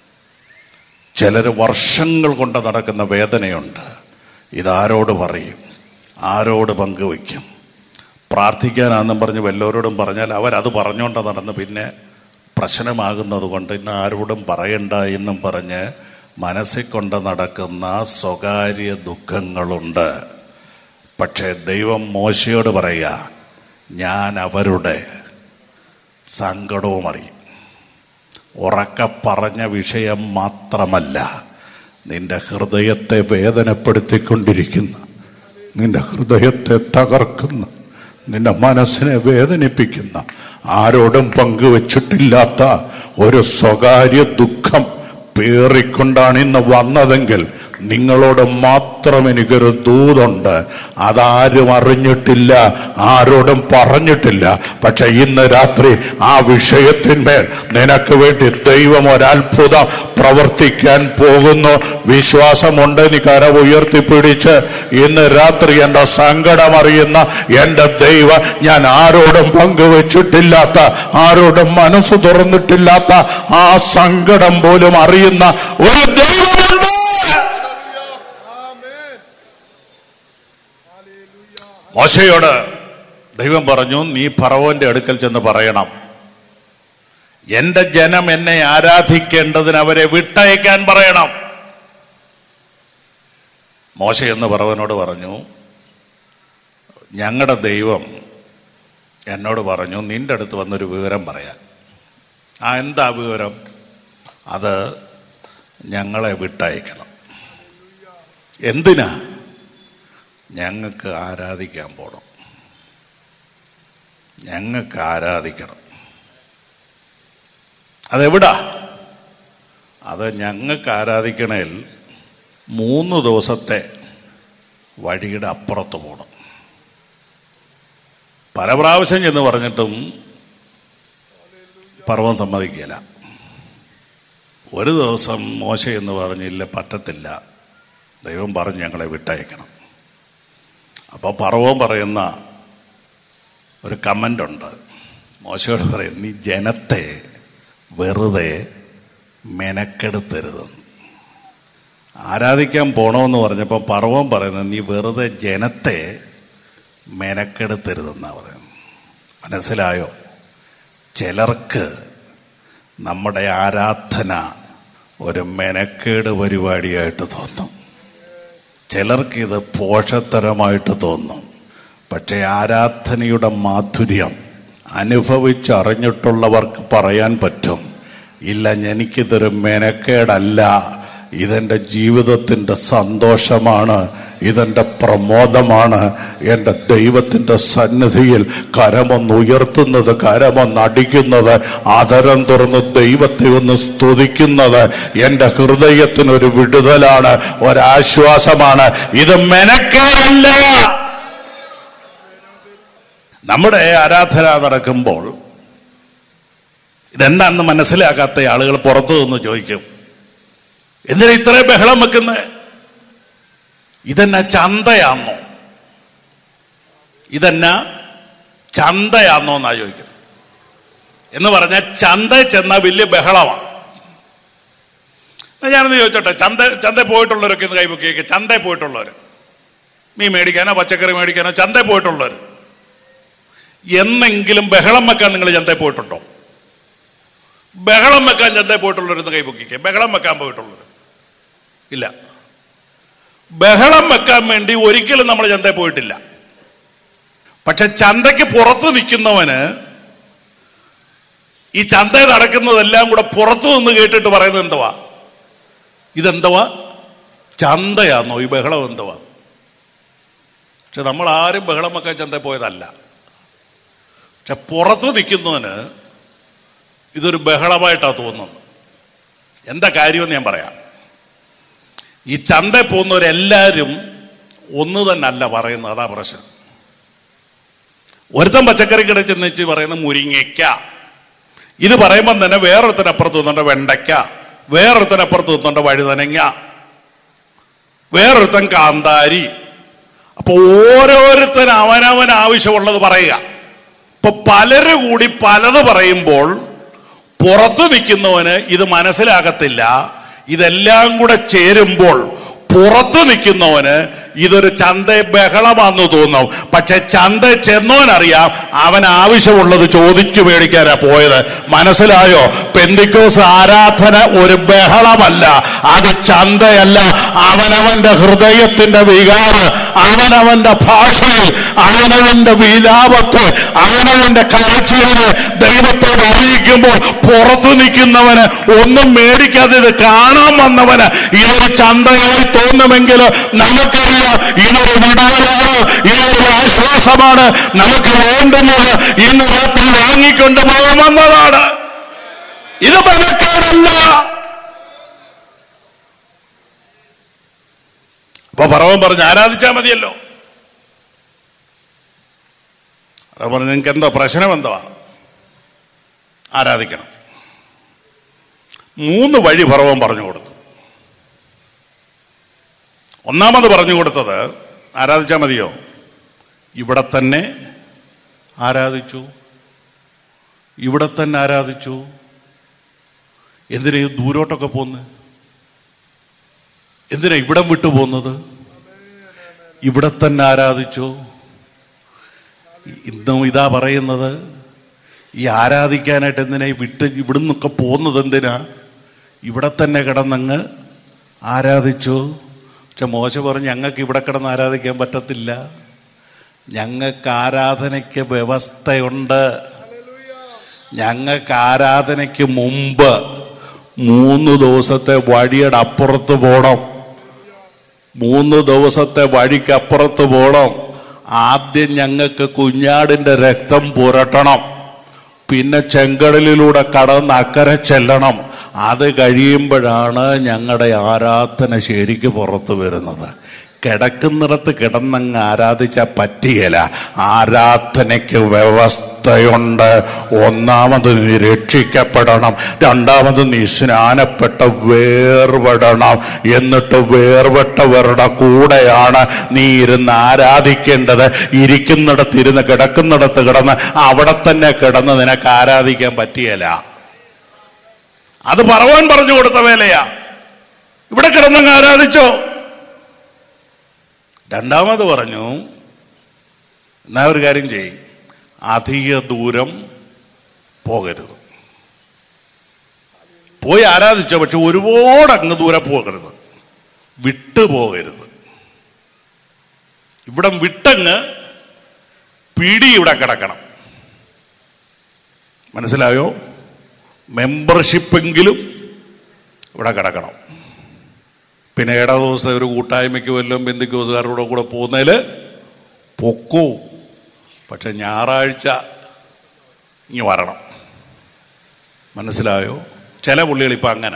ചിലർ വർഷങ്ങൾ കൊണ്ട് നടക്കുന്ന വേദനയുണ്ട് ഇതാരോട് പറയും ആരോട് പങ്കുവയ്ക്കും പ്രാർത്ഥിക്കാനാന്നും പറഞ്ഞ് വല്ലവരോടും പറഞ്ഞാൽ അവരത് പറഞ്ഞുകൊണ്ട് നടന്ന് പിന്നെ പ്രശ്നമാകുന്നത് കൊണ്ട് ഇന്ന് ആരോടും പറയണ്ട എന്നും പറഞ്ഞ് മനസ്സിൽ കൊണ്ട് നടക്കുന്ന സ്വകാര്യ ദുഃഖങ്ങളുണ്ട് പക്ഷേ ദൈവം മോശയോട് പറയുക ഞാൻ അവരുടെ സങ്കടവും അറിയും ഉറക്ക പറഞ്ഞ വിഷയം മാത്രമല്ല നിന്റെ ഹൃദയത്തെ വേദനപ്പെടുത്തിക്കൊണ്ടിരിക്കുന്ന നിന്റെ ഹൃദയത്തെ തകർക്കുന്ന നിന്റെ മനസ്സിനെ വേദനിപ്പിക്കുന്ന ആരോടും പങ്കുവച്ചിട്ടില്ലാത്ത ഒരു സ്വകാര്യ ദുഃഖം പേറിക്കൊണ്ടാണ് ഇന്ന് വന്നതെങ്കിൽ നിങ്ങളോട് മാത്രം എനിക്കൊരു ദൂതുണ്ട് അതാരും അറിഞ്ഞിട്ടില്ല ആരോടും പറഞ്ഞിട്ടില്ല പക്ഷെ ഇന്ന് രാത്രി ആ വിഷയത്തിന്മേൽ നിനക്ക് വേണ്ടി ദൈവം ഒരത്ഭുതം പ്രവർത്തിക്കാൻ പോകുന്നു വിശ്വാസമുണ്ട് നീ കര ഉയർത്തിപ്പിടിച്ച് ഇന്ന് രാത്രി എൻ്റെ സങ്കടം അറിയുന്ന എൻ്റെ ദൈവം ഞാൻ ആരോടും പങ്കുവച്ചിട്ടില്ലാത്ത ആരോടും മനസ്സ് തുറന്നിട്ടില്ലാത്ത ആ സങ്കടം പോലും അറിയുന്ന ഒരു ദൈവമുണ്ട് ആമേൻ മോശയോട് ദൈവം പറഞ്ഞു നീ ഫറവോന്റെ അടുക്കൽ ചെന്ന് പറയണം എന്റെ ജനം എന്നെ ആരാധിക്കേണ്ടതിന് അവരെ വിട്ടയക്കാൻ പറയണം മോശ എന്ന് പറവനോട് പറഞ്ഞു ഞങ്ങളുടെ ദൈവം എന്നോട് പറഞ്ഞു നിന്റെ അടുത്ത് വന്നൊരു വിവരം പറയാൻ ആ എന്താ വിവരം അത് ഞങ്ങളെ വിട്ടയക്കണം എന്തിനാ ഞങ്ങൾക്ക് ആരാധിക്കാൻ പോണം ഞങ്ങൾക്ക് ആരാധിക്കണം അതെവിടാ അത് ഞങ്ങൾക്ക് ആരാധിക്കണേൽ മൂന്ന് ദിവസത്തെ വഴിയുടെ അപ്പുറത്ത് പോകണം പല പ്രാവശ്യം ചെന്ന് പറഞ്ഞിട്ടും പർവ്വം സമ്മതിക്കില്ല ഒരു ദിവസം മോശ എന്ന് പറഞ്ഞില്ല പറ്റത്തില്ല ദൈവം പറഞ്ഞ് ഞങ്ങളെ വിട്ടയക്കണം അപ്പോൾ പർവ്വം പറയുന്ന ഒരു കമൻ്റ് ഉണ്ട് മോശയോട് പറയും നീ ജനത്തെ വെറുതെ മെനക്കെടുത്തരുതെന്ന് ആരാധിക്കാൻ പോണമെന്ന് പറഞ്ഞപ്പോൾ പർവ്വം പറയുന്നത് നീ വെറുതെ ജനത്തെ മെനക്കെടുത്തരുതെന്നാണ് പറയുന്നത് മനസ്സിലായോ ചിലർക്ക് നമ്മുടെ ആരാധന ഒരു മെനക്കേട് പരിപാടിയായിട്ട് തോന്നും ചിലർക്കിത് പോഷത്തരമായിട്ട് തോന്നും പക്ഷേ ആരാധനയുടെ മാധുര്യം അനുഭവിച്ചറിഞ്ഞിട്ടുള്ളവർക്ക് പറയാൻ പറ്റും ഇല്ല എനിക്കിതൊരു മെനക്കേടല്ല ഇതെൻ്റെ ജീവിതത്തിൻ്റെ സന്തോഷമാണ് ഇതെൻ്റെ പ്രമോദമാണ് എൻ്റെ ദൈവത്തിൻ്റെ സന്നിധിയിൽ കരമൊന്ന് ഉയർത്തുന്നത് കരമൊന്ന് അടിക്കുന്നത് ആദരം തുറന്ന് ദൈവത്തെ ഒന്ന് സ്തുതിക്കുന്നത് എൻ്റെ ഹൃദയത്തിനൊരു വിടുതലാണ് ഒരാശ്വാസമാണ് ഇത് മെനക്കേടല്ല നമ്മുടെ ആരാധന നടക്കുമ്പോൾ ഇതെന്താണെന്ന് മനസ്സിലാക്കാത്ത ആളുകൾ പുറത്തു നിന്ന് ചോദിക്കും എന്തിനാ ഇത്രയും ബഹളം വെക്കുന്നത് ഇതെന്നാ ചന്തയാന്നോ ഇതെന്നാ ചന്തയാന്നോ എന്നാ ചോദിക്കുന്നത് എന്ന് പറഞ്ഞാൽ ചന്ത ചെന്ന വലിയ ബഹളമാണ് എന്നാ ഞാനൊന്ന് ചോദിച്ചോട്ടെ ചന്ത ചന്ത പോയിട്ടുള്ളവരൊക്കെ ഒന്ന് കൈപൊക്കിയൊക്കെ ചന്തയിൽ പോയിട്ടുള്ളവർ മീൻ മേടിക്കാനോ പച്ചക്കറി മേടിക്കാനോ ചന്തയിൽ പോയിട്ടുള്ളവർ എന്നെങ്കിലും ബഹളം വെക്കാൻ നിങ്ങൾ ചന്തയിൽ പോയിട്ടുണ്ടോ ബഹളം വെക്കാൻ ചന്തയിൽ പോയിട്ടുള്ളവരെന്ന് കൈപൊക്കിക്കുക ബഹളം വെക്കാൻ പോയിട്ടുള്ളവർ ഇല്ല ബഹളം വെക്കാൻ വേണ്ടി ഒരിക്കലും നമ്മൾ ചന്തയിൽ പോയിട്ടില്ല പക്ഷെ ചന്തയ്ക്ക് പുറത്ത് നിൽക്കുന്നവന് ഈ ചന്തയിൽ നടക്കുന്നതെല്ലാം കൂടെ പുറത്തു നിന്ന് കേട്ടിട്ട് പറയുന്നത് എന്തുവാ ഇതെന്തുവാ ചന്തയാന്നോ ഈ ബഹളം എന്തുവാ പക്ഷെ നമ്മൾ ആരും ബഹളം വെക്കാൻ ചന്തയിൽ പോയതല്ല പക്ഷെ പുറത്ത് നിൽക്കുന്നവന് ഇതൊരു ബഹളമായിട്ടാണ് തോന്നുന്നത് എന്താ കാര്യമെന്ന് ഞാൻ പറയാം ഈ ചന്തയിൽ പോകുന്നവരെല്ലാവരും ഒന്ന് തന്നെ അല്ല പറയുന്നത് അതാ പ്രശ്നം ഒരുത്തൻ പച്ചക്കറി കടയിൽ ചെന്ന് വെച്ച് പറയുന്ന മുരിങ്ങയ്ക്ക ഇത് പറയുമ്പം തന്നെ വേറൊരുത്തനപ്പുറത്ത് നിന്നുണ്ട് വെണ്ടയ്ക്ക വേറൊരുത്തനപ്പുറത്ത് നിന്നുണ്ട് വഴുതനങ്ങ വേറൊരുത്തൻ കാന്താരി അപ്പൊ ഓരോരുത്തൻ അവനവൻ ആവശ്യമുള്ളത് പറയുക ഇപ്പൊ പലര് കൂടി പലത് പറയുമ്പോൾ പുറത്തു നിൽക്കുന്നവന് ഇത് മനസ്സിലാകത്തില്ല ഇതെല്ലാം കൂടെ ചേരുമ്പോൾ പുറത്തു നിൽക്കുന്നവന് ഇതൊരു ചന്ത ബഹളമാണെന്ന് തോന്നും പക്ഷെ ചന്ത ചെന്നോനറിയാം അവൻ ആവശ്യമുള്ളത് ചോദിച്ചു മേടിക്കാനാ പോയത് മനസ്സിലായോ പെന്തിക്കോസ് ആരാധന ഒരു ബഹളമല്ല അത് ചന്തയല്ല അവനവന്റെ ഹൃദയത്തിന്റെ വികാരം അവനവന്റെ ഭാഷയിൽ അവനവന്റെ വിലാപത്ത് അവനവന്റെ കാഴ്ചകള് ദൈവത്തോട് അറിയിക്കുമ്പോൾ പുറത്തു നിൽക്കുന്നവന് ഒന്നും മേടിക്കാതെ ഇത് കാണാൻ വന്നവന് ഇതൊരു ചന്തയായി തോന്നുമെങ്കിൽ നമുക്കറിയാം ഇതൊരു വിടുതലാണ് ഇതൊരു ആശ്വാസമാണ് നമുക്ക് വേണ്ടുന്നത് ഇന്ന് രാത്രി വാങ്ങിക്കൊണ്ട് പോകാമെന്നതാണ് ഇത് മെനക്കേടല്ല അപ്പൊ പറവൻ പറഞ്ഞ് ആരാധിച്ചാ മതിയല്ലോ അത് പറഞ്ഞു നിങ്ങൾക്ക് എന്തോ പ്രശ്നം എന്തോ ആരാധിക്കണം മൂന്ന് വഴി പറവൻ പറഞ്ഞു കൊടുത്തു ഒന്നാമത് പറഞ്ഞു കൊടുത്തത് ആരാധിച്ചാൽ മതിയോ ഇവിടെ തന്നെ ആരാധിച്ചു ഇവിടെ തന്നെ ആരാധിച്ചു എന്തിനാ ഈ ദൂരോട്ടൊക്കെ പോന്ന് എന്തിനാ ഇവിടം വിട്ടു പോകുന്നത് ഇവിടെ തന്നെ ആരാധിച്ചു ഇന്നും ഇതാ പറയുന്നത് ഈ ആരാധിക്കാനായിട്ട് എന്തിനാ ഈ വിട്ട് ഇവിടുന്നൊക്കെ പോകുന്നത് എന്തിനാ ഇവിടെ തന്നെ കിടന്നങ്ങ് ആരാധിച്ചു പക്ഷെ മോശ പറഞ്ഞു ഞങ്ങൾക്ക് ഇവിടെ കിടന്ന് ആരാധിക്കാൻ പറ്റത്തില്ല ഞങ്ങൾക്ക് ആരാധനയ്ക്ക് വ്യവസ്ഥയുണ്ട് ഞങ്ങൾക്ക് ആരാധനയ്ക്ക് മുമ്പ് മൂന്ന് ദിവസത്തെ വഴിയുടെ അപ്പുറത്ത് പോകണം മൂന്ന് ദിവസത്തെ വഴിക്ക് അപ്പുറത്ത് പോകണം ആദ്യം ഞങ്ങൾക്ക് കുഞ്ഞാടിന്റെ രക്തം പുരട്ടണം പിന്നെ ചെങ്കടലിലൂടെ കടന്ന് അക്കരെ ചെല്ലണം അത് കഴിയുമ്പോഴാണ് ഞങ്ങളുടെ ആരാധന ശരിക്ക് പുറത്തു വരുന്നത് കിടക്കുന്നിടത്ത് കിടന്നങ്ങ് ആരാധിച്ച പറ്റിയല്ല ആരാധനയ്ക്ക് വ്യവസ്ഥയുണ്ട് ഒന്നാമത് നീ രക്ഷിക്കപ്പെടണം രണ്ടാമത് നീ സ്നാനപ്പെട്ട് വേർപെടണം എന്നിട്ട് വേർപെട്ടവരുടെ കൂടെയാണ് നീ ഇരുന്ന് ആരാധിക്കേണ്ടത് ഇരിക്കുന്നിടത്ത് ഇരുന്ന് കിടക്കുന്നിടത്ത് കിടന്ന് അവിടെ തന്നെ കിടന്ന് നിനക്ക് ആരാധിക്കാൻ പറ്റിയല്ല അത് പറവാൻ പറഞ്ഞു കൊടുത്ത വേലയാ ഇവിടെ കിടന്നങ്ങ് ആരാധിച്ചോ രണ്ടാമത് പറഞ്ഞു എന്നാ ഒരു കാര്യം ചെയ് അധിക ദൂരം പോകരുത് പോയി ആരാധിച്ചോ പക്ഷെ ഒരുപാട് അങ്ങ് ദൂരം പോകരുത് വിട്ടു പോകരുത് ഇവിടം വിട്ടങ്ങ് പിടി ഇവിടെ കിടക്കണം മനസ്സിലായോ മെമ്പർഷിപ്പെങ്കിലും ഇവിടെ കിടക്കണം പിന്നെ ഇട ദിവസം ഒരു കൂട്ടായ്മയ്ക്ക് വല്ലതും ബന്ധുക്കോസുകാരുടെ കൂടെ പോകുന്നതിൽ പൊക്കൂ പക്ഷെ ഞായറാഴ്ച ഇങ്ങ് വരണം മനസ്സിലായോ ചില പുള്ളികൾ ഇപ്പം അങ്ങനെ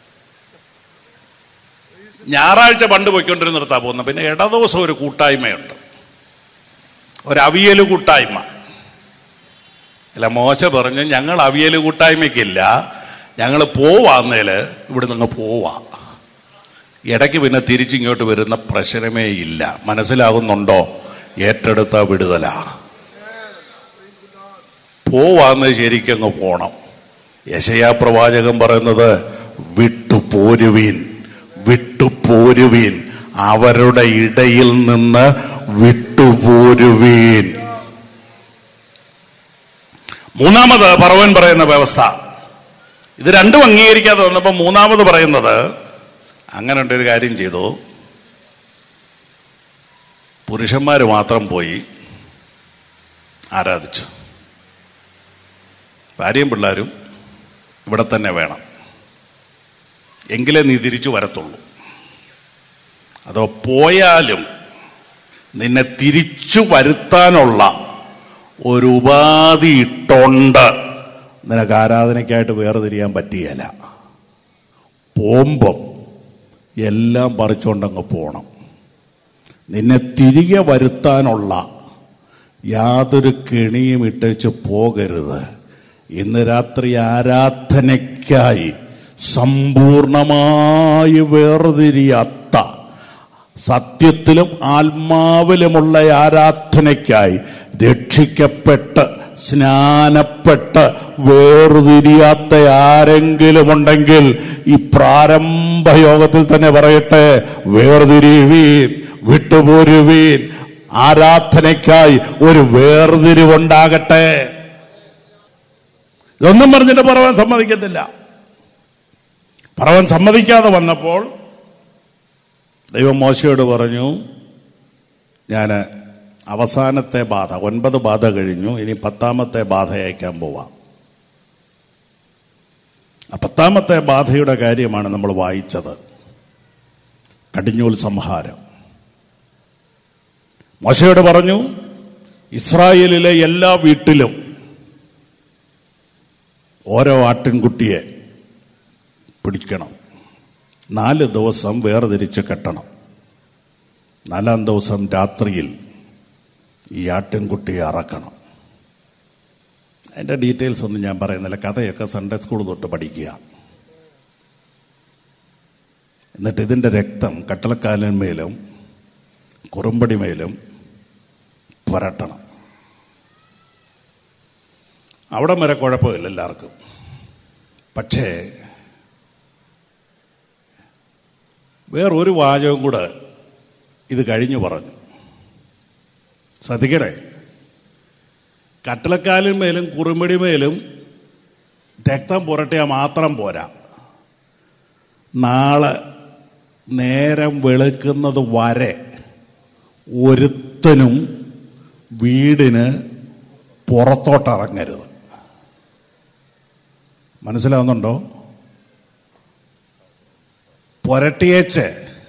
ഞായറാഴ്ച പണ്ട് പോയിക്കൊണ്ടിരുന്നിടത്താ പോകുന്നത് പിന്നെ ഇട ദിവസം ഒരു കൂട്ടായ്മയുണ്ട് ഒരു അവിയൽ കൂട്ടായ്മ അല്ല മോശ പറഞ്ഞു ഞങ്ങൾ അവിയൽ കൂട്ടായ്മയ്ക്കില്ല ഞങ്ങൾ പോവാന്നേൽ ഇവിടെ നിന്ന് പോവാ ഇടയ്ക്ക് പിന്നെ തിരിച്ചിങ്ങോട്ട് വരുന്ന പ്രശ്നമേ ഇല്ല മനസ്സിലാകുന്നുണ്ടോ ഏറ്റെടുത്ത വിടുതല പോവാന്ന് ശരിക്കങ്ങ് പോണം യശയാ പ്രവാചകൻ പറയുന്നത് വിട്ടുപോരുവീൻ വിട്ടുപോരുവീൻ അവരുടെ ഇടയിൽ നിന്ന് വിട്ടുപോരുവീൻ മൂന്നാമത് പറവൻ പറയുന്ന വ്യവസ്ഥ ഇത് രണ്ടും അംഗീകരിക്കാതെ വന്നപ്പോൾ മൂന്നാമത് പറയുന്നത് അങ്ങനെ ഒരു കാര്യം ചെയ്തു പുരുഷന്മാർ മാത്രം പോയി ആരാധിച്ചു ഭാര്യയും പിള്ളേരും ഇവിടെ തന്നെ വേണം എങ്കിലേ നീ തിരിച്ചു വരത്തുള്ളൂ അതോ പോയാലും നിന്നെ തിരിച്ചു വരുത്താനുള്ള ഒരു ഉപാധി ഇട്ടുണ്ട് നിനക്ക് ആരാധനയ്ക്കായിട്ട് വേർതിരിയാൻ പറ്റിയല്ല പോകുമ്പം എല്ലാം പറിച്ചുകൊണ്ടങ്ങ് പോകണം നിന്നെ തിരികെ വരുത്താനുള്ള യാതൊരു കെണിയും ഇട്ടേച്ച് പോകരുത് ഇന്ന് രാത്രി ആരാധനയ്ക്കായി സമ്പൂർണമായി വേർതിരിയാത്ത സത്യത്തിലും ആത്മാവിലുമുള്ള ആരാധനയ്ക്കായി രക്ഷിക്കപ്പെട്ട് സ്നാനപ്പെട്ട് വേർതിരിയാത്ത ആരെങ്കിലും ഉണ്ടെങ്കിൽ ഈ പ്രാരംഭ യോഗത്തിൽ തന്നെ പറയട്ടെ വേർതിരിവീൻ വിട്ടുപോരുവീൻ ആരാധനയ്ക്കായി ഒരു വേർതിരിവുണ്ടാകട്ടെ ഇതൊന്നും പറഞ്ഞിട്ട് പറവൻ സമ്മതിക്കത്തില്ല പറവൻ സമ്മതിക്കാതെ വന്നപ്പോൾ ദൈവം മോശയോട് പറഞ്ഞു ഞാൻ അവസാനത്തെ ബാധ ഒൻപത് ബാധ കഴിഞ്ഞു ഇനി പത്താമത്തെ ബാധ അയക്കാൻ പോവാം ആ പത്താമത്തെ ബാധയുടെ കാര്യമാണ് നമ്മൾ വായിച്ചത് കടിഞ്ഞൂൽ സംഹാരം മോശയോട് പറഞ്ഞു ഇസ്രായേലിലെ എല്ലാ വീട്ടിലും ഓരോ ആട്ടിൻകുട്ടിയെ പിടിക്കണം നാല് ദിവസം വേർതിരിച്ച് കെട്ടണം നാലാം ദിവസം രാത്രിയിൽ ഈ ആട്ടിൻകുട്ടിയെ അറക്കണം അതിൻ്റെ ഡീറ്റെയിൽസ് ഒന്നും ഞാൻ പറയുന്നില്ല കഥയൊക്കെ സൺഡേ സ്കൂൾ തൊട്ട് പഠിക്കുക എന്നിട്ട് ഇതിൻ്റെ രക്തം കട്ടളക്കാലിന്മേലും കുറുമ്പടിമേലും പുരട്ടണം അവിടം വരെ കുഴപ്പമില്ല എല്ലാവർക്കും പക്ഷേ വേറൊരു വാചകം കൂടെ ഇത് കഴിഞ്ഞു പറഞ്ഞു ശ്രദ്ധിക്കണേ കട്ടിളക്കാലിന്മേലും കുറുമ്പടിമേലും രക്തം പുരട്ടിയാൽ മാത്രം പോരാ നാളെ നേരം വെളുക്കുന്നത് വരെ ഒരുത്തനും വീടിന് പുറത്തോട്ടിറങ്ങരുത് മനസ്സിലാവുന്നുണ്ടോ പുരട്ടിയേച്ച്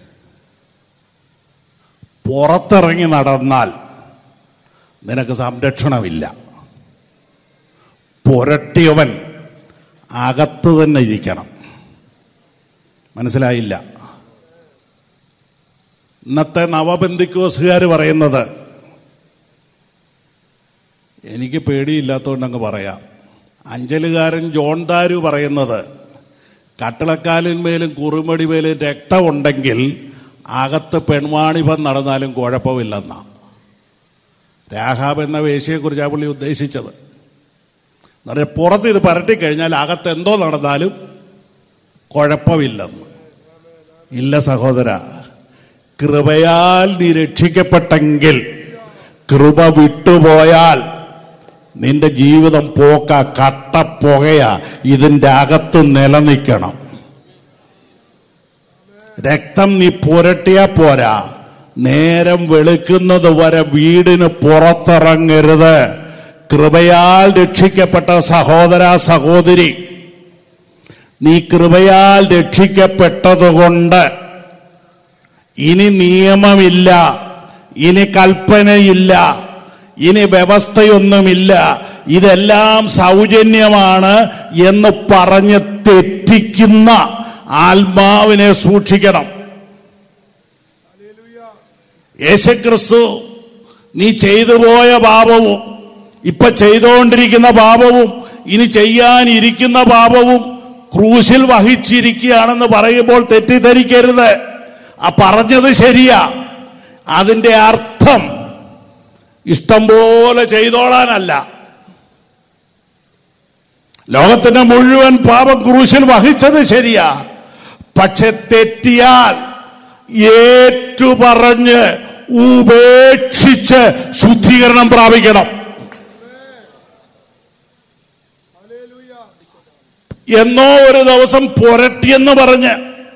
പുറത്തിറങ്ങി നടന്നാൽ നിനക്ക് സംരക്ഷണമില്ല പുരട്ടിയവൻ അകത്ത് തന്നെ ഇരിക്കണം മനസ്സിലായില്ല ഇന്നത്തെ നവബന്ധിക്കോസുകാർ പറയുന്നത് എനിക്ക് പേടിയില്ലാത്തതുകൊണ്ട് അങ്ങ് പറയാം അഞ്ചലുകാരൻ ജോൺ ദാരു പറയുന്നത് കട്ടിളക്കാലിന്മേലും കുറുമടിമേലും രക്തമുണ്ടെങ്കിൽ അകത്ത് പെൺവാണിഭം നടന്നാലും കുഴപ്പമില്ലെന്ന രാഹാബ് എന്ന വേശ്യയെക്കുറിച്ച് ആ പുള്ളി ഉദ്ദേശിച്ചത് എന്ന് പറഞ്ഞാൽ പുറത്ത് ഇത് പരട്ടിക്കഴിഞ്ഞാൽ അകത്ത് എന്തോ നടന്നാലും കുഴപ്പമില്ലെന്ന് ഇല്ല സഹോദര കൃപയാൽ നീ രക്ഷിക്കപ്പെട്ടെങ്കിൽ കൃപ വിട്ടുപോയാൽ നിന്റെ ജീവിതം പോക്ക കട്ടപ്പുകയാ ഇതിൻ്റെ അകത്ത് നിലനിൽക്കണം രക്തം നീ പുരട്ടിയാ പോരാ നേരം വെളുക്കുന്നത് വരെ വീടിന് പുറത്തിറങ്ങരുത് കൃപയാൽ രക്ഷിക്കപ്പെട്ട സഹോദര സഹോദരി നീ കൃപയാൽ രക്ഷിക്കപ്പെട്ടതുകൊണ്ട് ഇനി നിയമമില്ല ഇനി കൽപ്പനയില്ല ഇനി വ്യവസ്ഥയൊന്നുമില്ല ഇതെല്ലാം സൗജന്യമാണ് എന്ന് പറഞ്ഞ് തെറ്റിക്കുന്ന ആത്മാവിനെ സൂക്ഷിക്കണം യേശുക്രിസ്തു നീ ചെയ്തു പോയ പാപവും ഇപ്പൊ ചെയ്തുകൊണ്ടിരിക്കുന്ന പാപവും ഇനി ചെയ്യാനിരിക്കുന്ന പാപവും ക്രൂശിൽ വഹിച്ചിരിക്കുകയാണെന്ന് പറയുമ്പോൾ തെറ്റിദ്ധരിക്കരുത് ആ പറഞ്ഞത് ശരിയാ അതിന്റെ അർത്ഥം ഇഷ്ടം പോലെ ചെയ്തോളാനല്ല ലോകത്തിന്റെ മുഴുവൻ പാപം ക്രൂശിൽ വഹിച്ചത് ശരിയാ പക്ഷെ തെറ്റിയാൽ ഏറ്റുപറഞ്ഞ് ഉപേക്ഷിച്ച് ശുദ്ധീകരണം പ്രാപിക്കണം എന്നോ ഒരു ദിവസം പുരട്ടിയെന്ന് പറഞ്ഞ്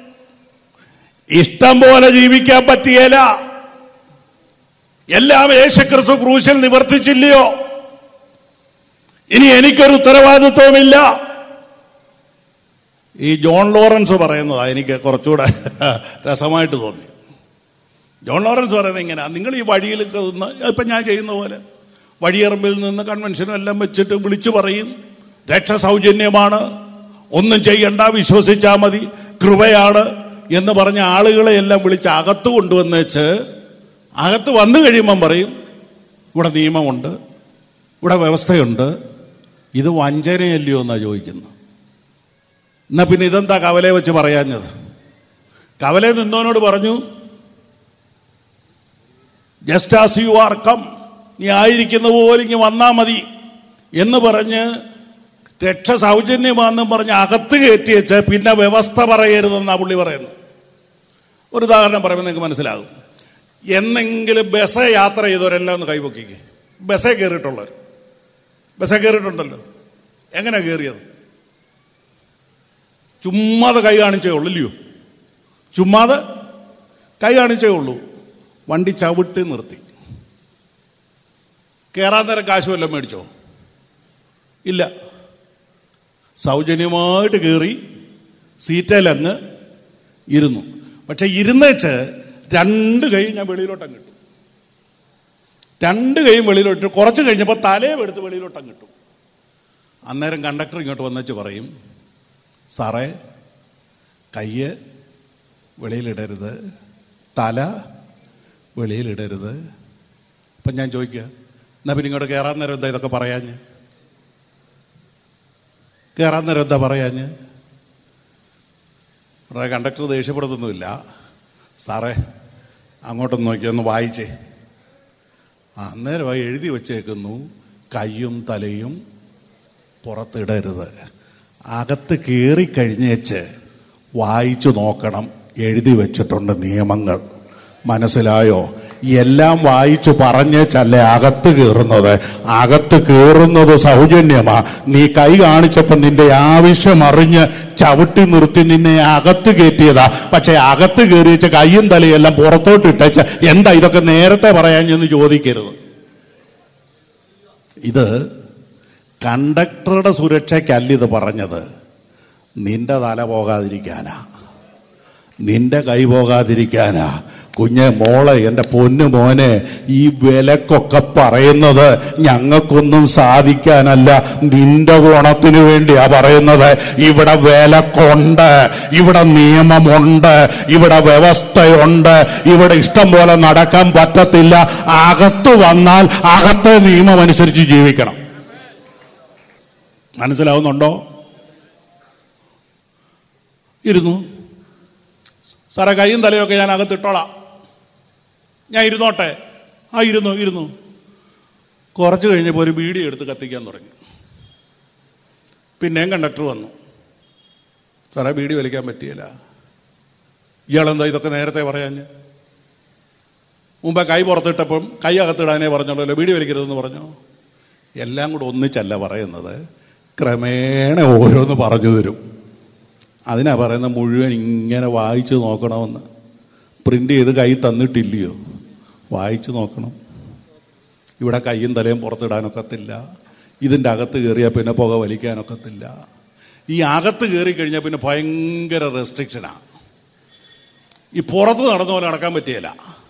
ഇഷ്ടം പോലെ ജീവിക്കാൻ പറ്റിയല്ല എല്ലാം യേശുക്രിസ്തു ക്രൂശിൽ നിവർത്തിച്ചില്ലയോ ഇനി എനിക്കൊരു ഉത്തരവാദിത്വമില്ല ഈ ജോൺ ലോറൻസ് പറയുന്നതാ എനിക്ക് കുറച്ചുകൂടെ രസമായിട്ട് തോന്നി ജോൺ ലോറൻസ് പറയുന്നത് ഇങ്ങനെ നിങ്ങൾ ഈ വഴിയിൽ നിന്ന് ഇപ്പം ഞാൻ ചെയ്യുന്ന പോലെ വഴിയറമ്പിൽ നിന്ന് കൺവെൻഷനും എല്ലാം വെച്ചിട്ട് വിളിച്ചു പറയും രക്ഷ സൗജന്യമാണ് ഒന്നും ചെയ്യണ്ട വിശ്വസിച്ചാൽ മതി കൃപയാണ് എന്ന് പറഞ്ഞ ആളുകളെ എല്ലാം വിളിച്ച് അകത്ത് കൊണ്ടുവന്നേച്ച് അകത്ത് വന്നു കഴിയുമ്പം പറയും ഇവിടെ നിയമമുണ്ട് ഇവിടെ വ്യവസ്ഥയുണ്ട് ഇത് വഞ്ചനയല്ലയോ എന്നാ ചോദിക്കുന്നത് എന്നാ പിന്നെ ഇതെന്താ കവലെ വെച്ച് പറയാഞ്ഞത് കവലെ നിന്നവനോട് പറഞ്ഞു just as you are come നീ ആയിരിക്കുന്ന പോലെ ഇങ്ങ് വന്നാ മതി എന്ന് പറഞ്ഞ് രക്ഷ സൗജന്യമാണെന്നും പറഞ്ഞ് അകത്ത് കയറ്റി വെച്ച് പിന്നെ വ്യവസ്ഥ പറയരുതെന്നാ പുള്ളി പറയുന്നത് ഒരു ഉദാഹരണം പറയുമ്പോൾ നിങ്ങൾക്ക് മനസ്സിലാകും എന്നെങ്കിലും ബസ് യാത്ര ചെയ്തവരെല്ലാം ഒന്ന് കൈപൊക്കിക്ക് ബസ്സേ കയറിയിട്ടുള്ളവർ ബസ്സേ കയറിയിട്ടുണ്ടല്ലോ എങ്ങനെ കയറിയത് ചുമ്മാതെ കൈ കാണിച്ചേ ഉള്ളൂ ഇല്ലയോ ചുമ്മാതെ കൈ കാണിച്ചേ ഉള്ളൂ വണ്ടി ചവിട്ടി നിർത്തി കയറാൻ നേരം കാശ് വല്ലതും മേടിച്ചോ ഇല്ല സൗജന്യമായിട്ട് കയറി സീറ്റയിലങ്ങ് ഇരുന്നു പക്ഷെ ഇരുന്നേച്ച് രണ്ട് കൈ ഞാൻ വെളിയിലോട്ടങ്ങ് കിട്ടും രണ്ട് കൈയും വെളിയിലോട്ട് കുറച്ച് കഴിഞ്ഞപ്പോൾ തലയും എടുത്ത് വെളിയിലോട്ടങ്ങ് കിട്ടും അന്നേരം കണ്ടക്ടർ ഇങ്ങോട്ട് വന്നേച്ച് പറയും സാറേ കയ്യ് വെളിയിലിടരുത് തല വെളിയിലിടരുത് അപ്പം ഞാൻ ചോദിക്കുക എന്നാ പിന്നെ ഇങ്ങോട്ട് കയറാൻ നേരം എന്താ ഇതൊക്കെ പറയാഞ്ഞ് കയറാൻ നേരം എന്താ പറയാഞ്ഞ് ഉടനെ കണ്ടക്ടർ ദേഷ്യപ്പെടുത്തൊന്നുമില്ല സാറേ അങ്ങോട്ടൊന്ന് നോക്കി ഒന്ന് വായിച്ചേ ആ അന്നേരമായി എഴുതി വച്ചേക്കുന്നു കയ്യും തലയും പുറത്തിടരുത് അകത്ത് കയറി കഴിഞ്ഞേച്ച് വായിച്ചു നോക്കണം എഴുതി വെച്ചിട്ടുണ്ട് നിയമങ്ങൾ മനസ്സിലായോ എല്ലാം വായിച്ചു പറഞ്ഞേച്ചല്ലേ അകത്ത് കയറുന്നത് അകത്ത് കയറുന്നത് സൗജന്യമാ നീ കൈ കാണിച്ചപ്പോൾ നിന്റെ ആവശ്യം അറിഞ്ഞ് ചവിട്ടി നിർത്തി നിന്നെ അകത്ത് കയറ്റിയതാ പക്ഷെ അകത്ത് കയറിയച്ച കൈയും തലയെല്ലാം പുറത്തോട്ട് ഇട്ടേച്ച എന്താ ഇതൊക്കെ നേരത്തെ പറയാഞ്ഞെന്ന് ചോദിക്കരുത് ഇത് കണ്ടക്ടറുടെ സുരക്ഷയ്ക്കല്ല ഇത് പറഞ്ഞത് നിന്റെ തല പോകാതിരിക്കാനാ നിന്റെ കൈ പോകാതിരിക്കാനാ കുഞ്ഞെ മോളെ എൻ്റെ പൊന്നു മോനെ ഈ വിലക്കൊക്കെ പറയുന്നത് ഞങ്ങൾക്കൊന്നും സാധിക്കാനല്ല നിന്റെ ഗുണത്തിനു വേണ്ടിയാ പറയുന്നത് ഇവിടെ വിലക്കുണ്ട് ഇവിടെ നിയമമുണ്ട് ഇവിടെ വ്യവസ്ഥയുണ്ട് ഇവിടെ ഇഷ്ടം പോലെ നടക്കാൻ പറ്റത്തില്ല അകത്ത് വന്നാൽ അകത്തെ നിയമം അനുസരിച്ച് ജീവിക്കണം മനസ്സിലാവുന്നുണ്ടോ ഇരുന്നു സാറേ കൈയും തലയൊക്കെ ഞാൻ അകത്തിട്ടോളാം ഞാൻ ഇരുന്നോട്ടെ ആ ഇരുന്നു ഇരുന്നു കുറച്ച് കഴിഞ്ഞപ്പോൾ ഒരു ബീഡി എടുത്ത് കത്തിക്കാൻ തുടങ്ങി പിന്നെയും കണ്ടക്ടർ വന്നു സാറേ ബീഡി വലിക്കാൻ പറ്റിയില്ല ഇയാളെന്താ ഇതൊക്കെ നേരത്തെ പറയാഞ്ഞ് മുമ്പേ കൈ പുറത്തിട്ടപ്പം കൈ അകത്തിടാനേ പറഞ്ഞോളൂ ബീഡി വലിക്കരുതെന്ന് പറഞ്ഞോ എല്ലാം കൂടെ ഒന്നിച്ചല്ല പറയുന്നത് ക്രമേണ ഓരോന്ന് പറഞ്ഞു തരും അതിനാ പറയുന്നത് മുഴുവൻ ഇങ്ങനെ വായിച്ച് നോക്കണമെന്ന് പ്രിൻ്റ് ചെയ്ത് കൈ തന്നിട്ടില്ലയോ വായിച്ച് നോക്കണം ഇവിടെ കൈയും തലയും പുറത്തിടാനൊക്കത്തില്ല ഇതിൻ്റെ അകത്ത് കയറിയാൽ പിന്നെ പുക വലിക്കാനൊക്കത്തില്ല ഈ അകത്ത് കയറി കഴിഞ്ഞാൽ പിന്നെ ഭയങ്കര റെസ്ട്രിക്ഷനാണ് ഈ പുറത്ത് നടന്ന പോലെ നടക്കാൻ പറ്റിയല്ല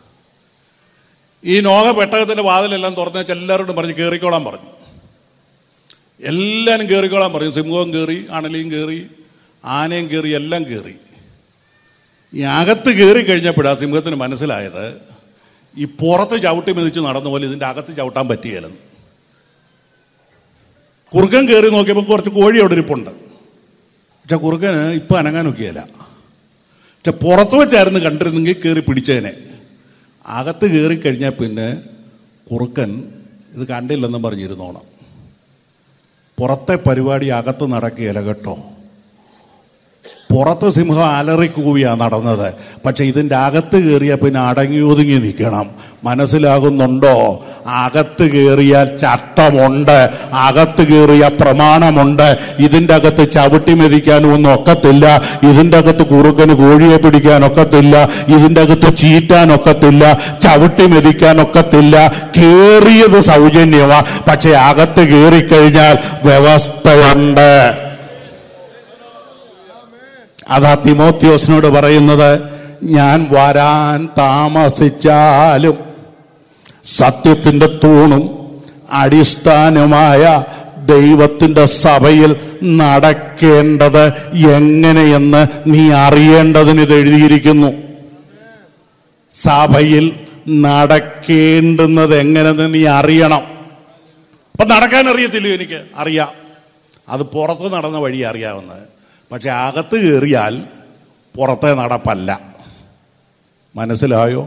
ഈ നോഹ പെട്ടകത്തിന്റെ വാതിലെല്ലാം തുറന്നു വെച്ച് എല്ലാവരോടും പറഞ്ഞ് കയറിക്കോളാൻ പറഞ്ഞു എല്ലാവരും കയറിക്കോളാൻ പറഞ്ഞു സിംഹവും കയറി അണലിയും കയറി ആനയും കയറി എല്ലാം കയറി ഈ അകത്ത് കയറി കഴിഞ്ഞപ്പോഴാണ് സിംഹത്തിന് മനസ്സിലായത് ഈ പുറത്ത് ചവിട്ടി മെതിച്ച് നടന്ന പോലെ ഇതിൻ്റെ അകത്ത് ചവിട്ടാൻ പറ്റിയല്ലെന്ന് കുറുക്കൻ കയറി നോക്കിയപ്പോൾ കുറച്ച് കോഴി അവിടെ ഇരിപ്പുണ്ട് പക്ഷെ കുറുക്കന് ഇപ്പം അനങ്ങാൻ നോക്കിയല്ല പക്ഷെ പുറത്ത് വെച്ചായിരുന്നു കണ്ടിരുന്നെങ്കിൽ കയറി പിടിച്ചതിനെ അകത്ത് കയറി കഴിഞ്ഞാൽ പിന്നെ കുറുക്കൻ ഇത് കണ്ടില്ലെന്നും പറഞ്ഞിരുന്നോണം പുറത്തെ പരിപാടി അകത്ത് നടക്കുകയില്ല കേട്ടോ പുറത്ത് സിംഹം അലറി കൂവിയാ നടന്നത് പക്ഷെ ഇതിൻ്റെ അകത്ത് കയറിയാൽ പിന്നെ അടങ്ങി ഒതുങ്ങി നിൽക്കണം മനസ്സിലാകുന്നുണ്ടോ അകത്ത് കയറിയാൽ ചട്ടമുണ്ട് അകത്ത് കയറിയ പ്രമാണമുണ്ട് ഇതിൻ്റെ അകത്ത് ചവിട്ടി മെതിക്കാനും ഒന്നും ഒക്കത്തില്ല ഇതിൻ്റെ അകത്ത് കുറുക്കന് കോഴിയെ പിടിക്കാൻ ഒക്കത്തില്ല ഇതിൻ്റെ അകത്ത് ചീറ്റാൻ ഒക്കത്തില്ല ചവിട്ടി മെതിക്കാൻ ഒക്കത്തില്ല കേറിയത് സൗജന്യമാ പക്ഷെ അകത്ത് കയറിക്കഴിഞ്ഞാൽ വ്യവസ്ഥയുണ്ട് അതാ തിമോത്യോസിനോട് പറയുന്നത് ഞാൻ വരാൻ താമസിച്ചാലും സത്യത്തിൻ്റെ തൂണും അടിസ്ഥാനമായ ദൈവത്തിൻ്റെ സഭയിൽ നടക്കേണ്ടത് എങ്ങനെയെന്ന് നീ അറിയേണ്ടതിന് ഇത് എഴുതിയിരിക്കുന്നു സഭയിൽ നടക്കേണ്ടുന്നത് എങ്ങനെയെന്ന് നീ അറിയണം അപ്പൊ നടക്കാൻ അറിയത്തില്ലയോ എനിക്ക് അറിയാം അത് പുറത്ത് നടന്ന വഴി അറിയാവുന്നത് പക്ഷെ അകത്ത് കയറിയാൽ പുറത്തെ നടപ്പല്ല മനസ്സിലായോ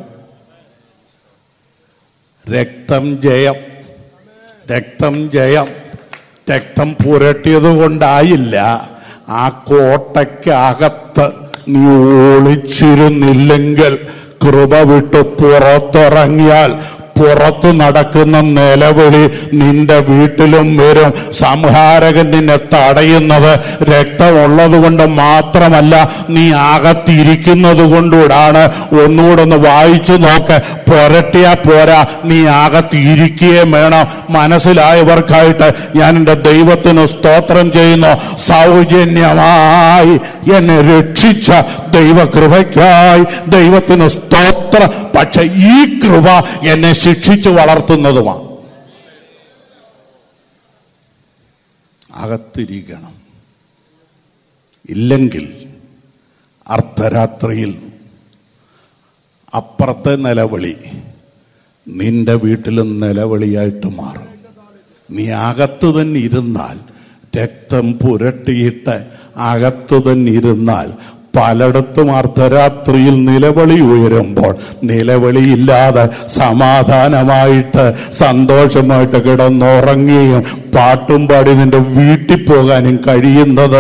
രക്തം ജയം രക്തം ജയം രക്തം പുരട്ടിയത് കൊണ്ടായില്ല ആ കോട്ടയ്ക്കകത്ത് നീ ഒളിച്ചിരുന്നില്ലെങ്കിൽ കൃപ വിട്ട് പുറത്തിറങ്ങിയാൽ പുറത്തു നടക്കുന്ന നിലവിളി നിന്റെ വീട്ടിലും വരും സംഹാരകൻ നിന്നെ തടയുന്നത് രക്തമുള്ളത് കൊണ്ട് മാത്രമല്ല നീ അകത്തിരിക്കുന്നത് കൊണ്ടുകൂടാണ് ഒന്നുകൂടെ ഒന്ന് വായിച്ചു നോക്ക് പുരട്ടിയാ പോരാ നീ അകത്തിരിക്കുകയും വേണം മനസ്സിലായവർക്കായിട്ട് ഞാൻ എൻ്റെ ദൈവത്തിന് സ്തോത്രം ചെയ്യുന്നു സൗജന്യമായി എന്നെ രക്ഷിച്ച ദൈവകൃപയ്ക്കായി ദൈവത്തിന് സ്തോത്രം പക്ഷെ ഈ കൃപ എന്നെ ശിക്ഷിച്ചു വളർത്തുന്നതുമാണ് അകത്തിരിക്കണം ഇല്ലെങ്കിൽ അർദ്ധരാത്രിയിൽ അപ്പുറത്തെ നിലവിളി നിന്റെ വീട്ടിലും നിലവിളിയായിട്ട് മാറും നീ അകത്തു തന്നെ ഇരുന്നാൽ രക്തം പുരട്ടിയിട്ട് അകത്തു തന്നെ ഇരുന്നാൽ പലയിടത്തും അർദ്ധരാത്രിയിൽ നിലവിളി ഉയരുമ്പോൾ നിലവിളിയില്ലാതെ സമാധാനമായിട്ട് സന്തോഷമായിട്ട് കിടന്നുറങ്ങുകയും പാട്ടും പാടി നിന്റെ വീട്ടിൽ പോകാനും കഴിയുന്നത്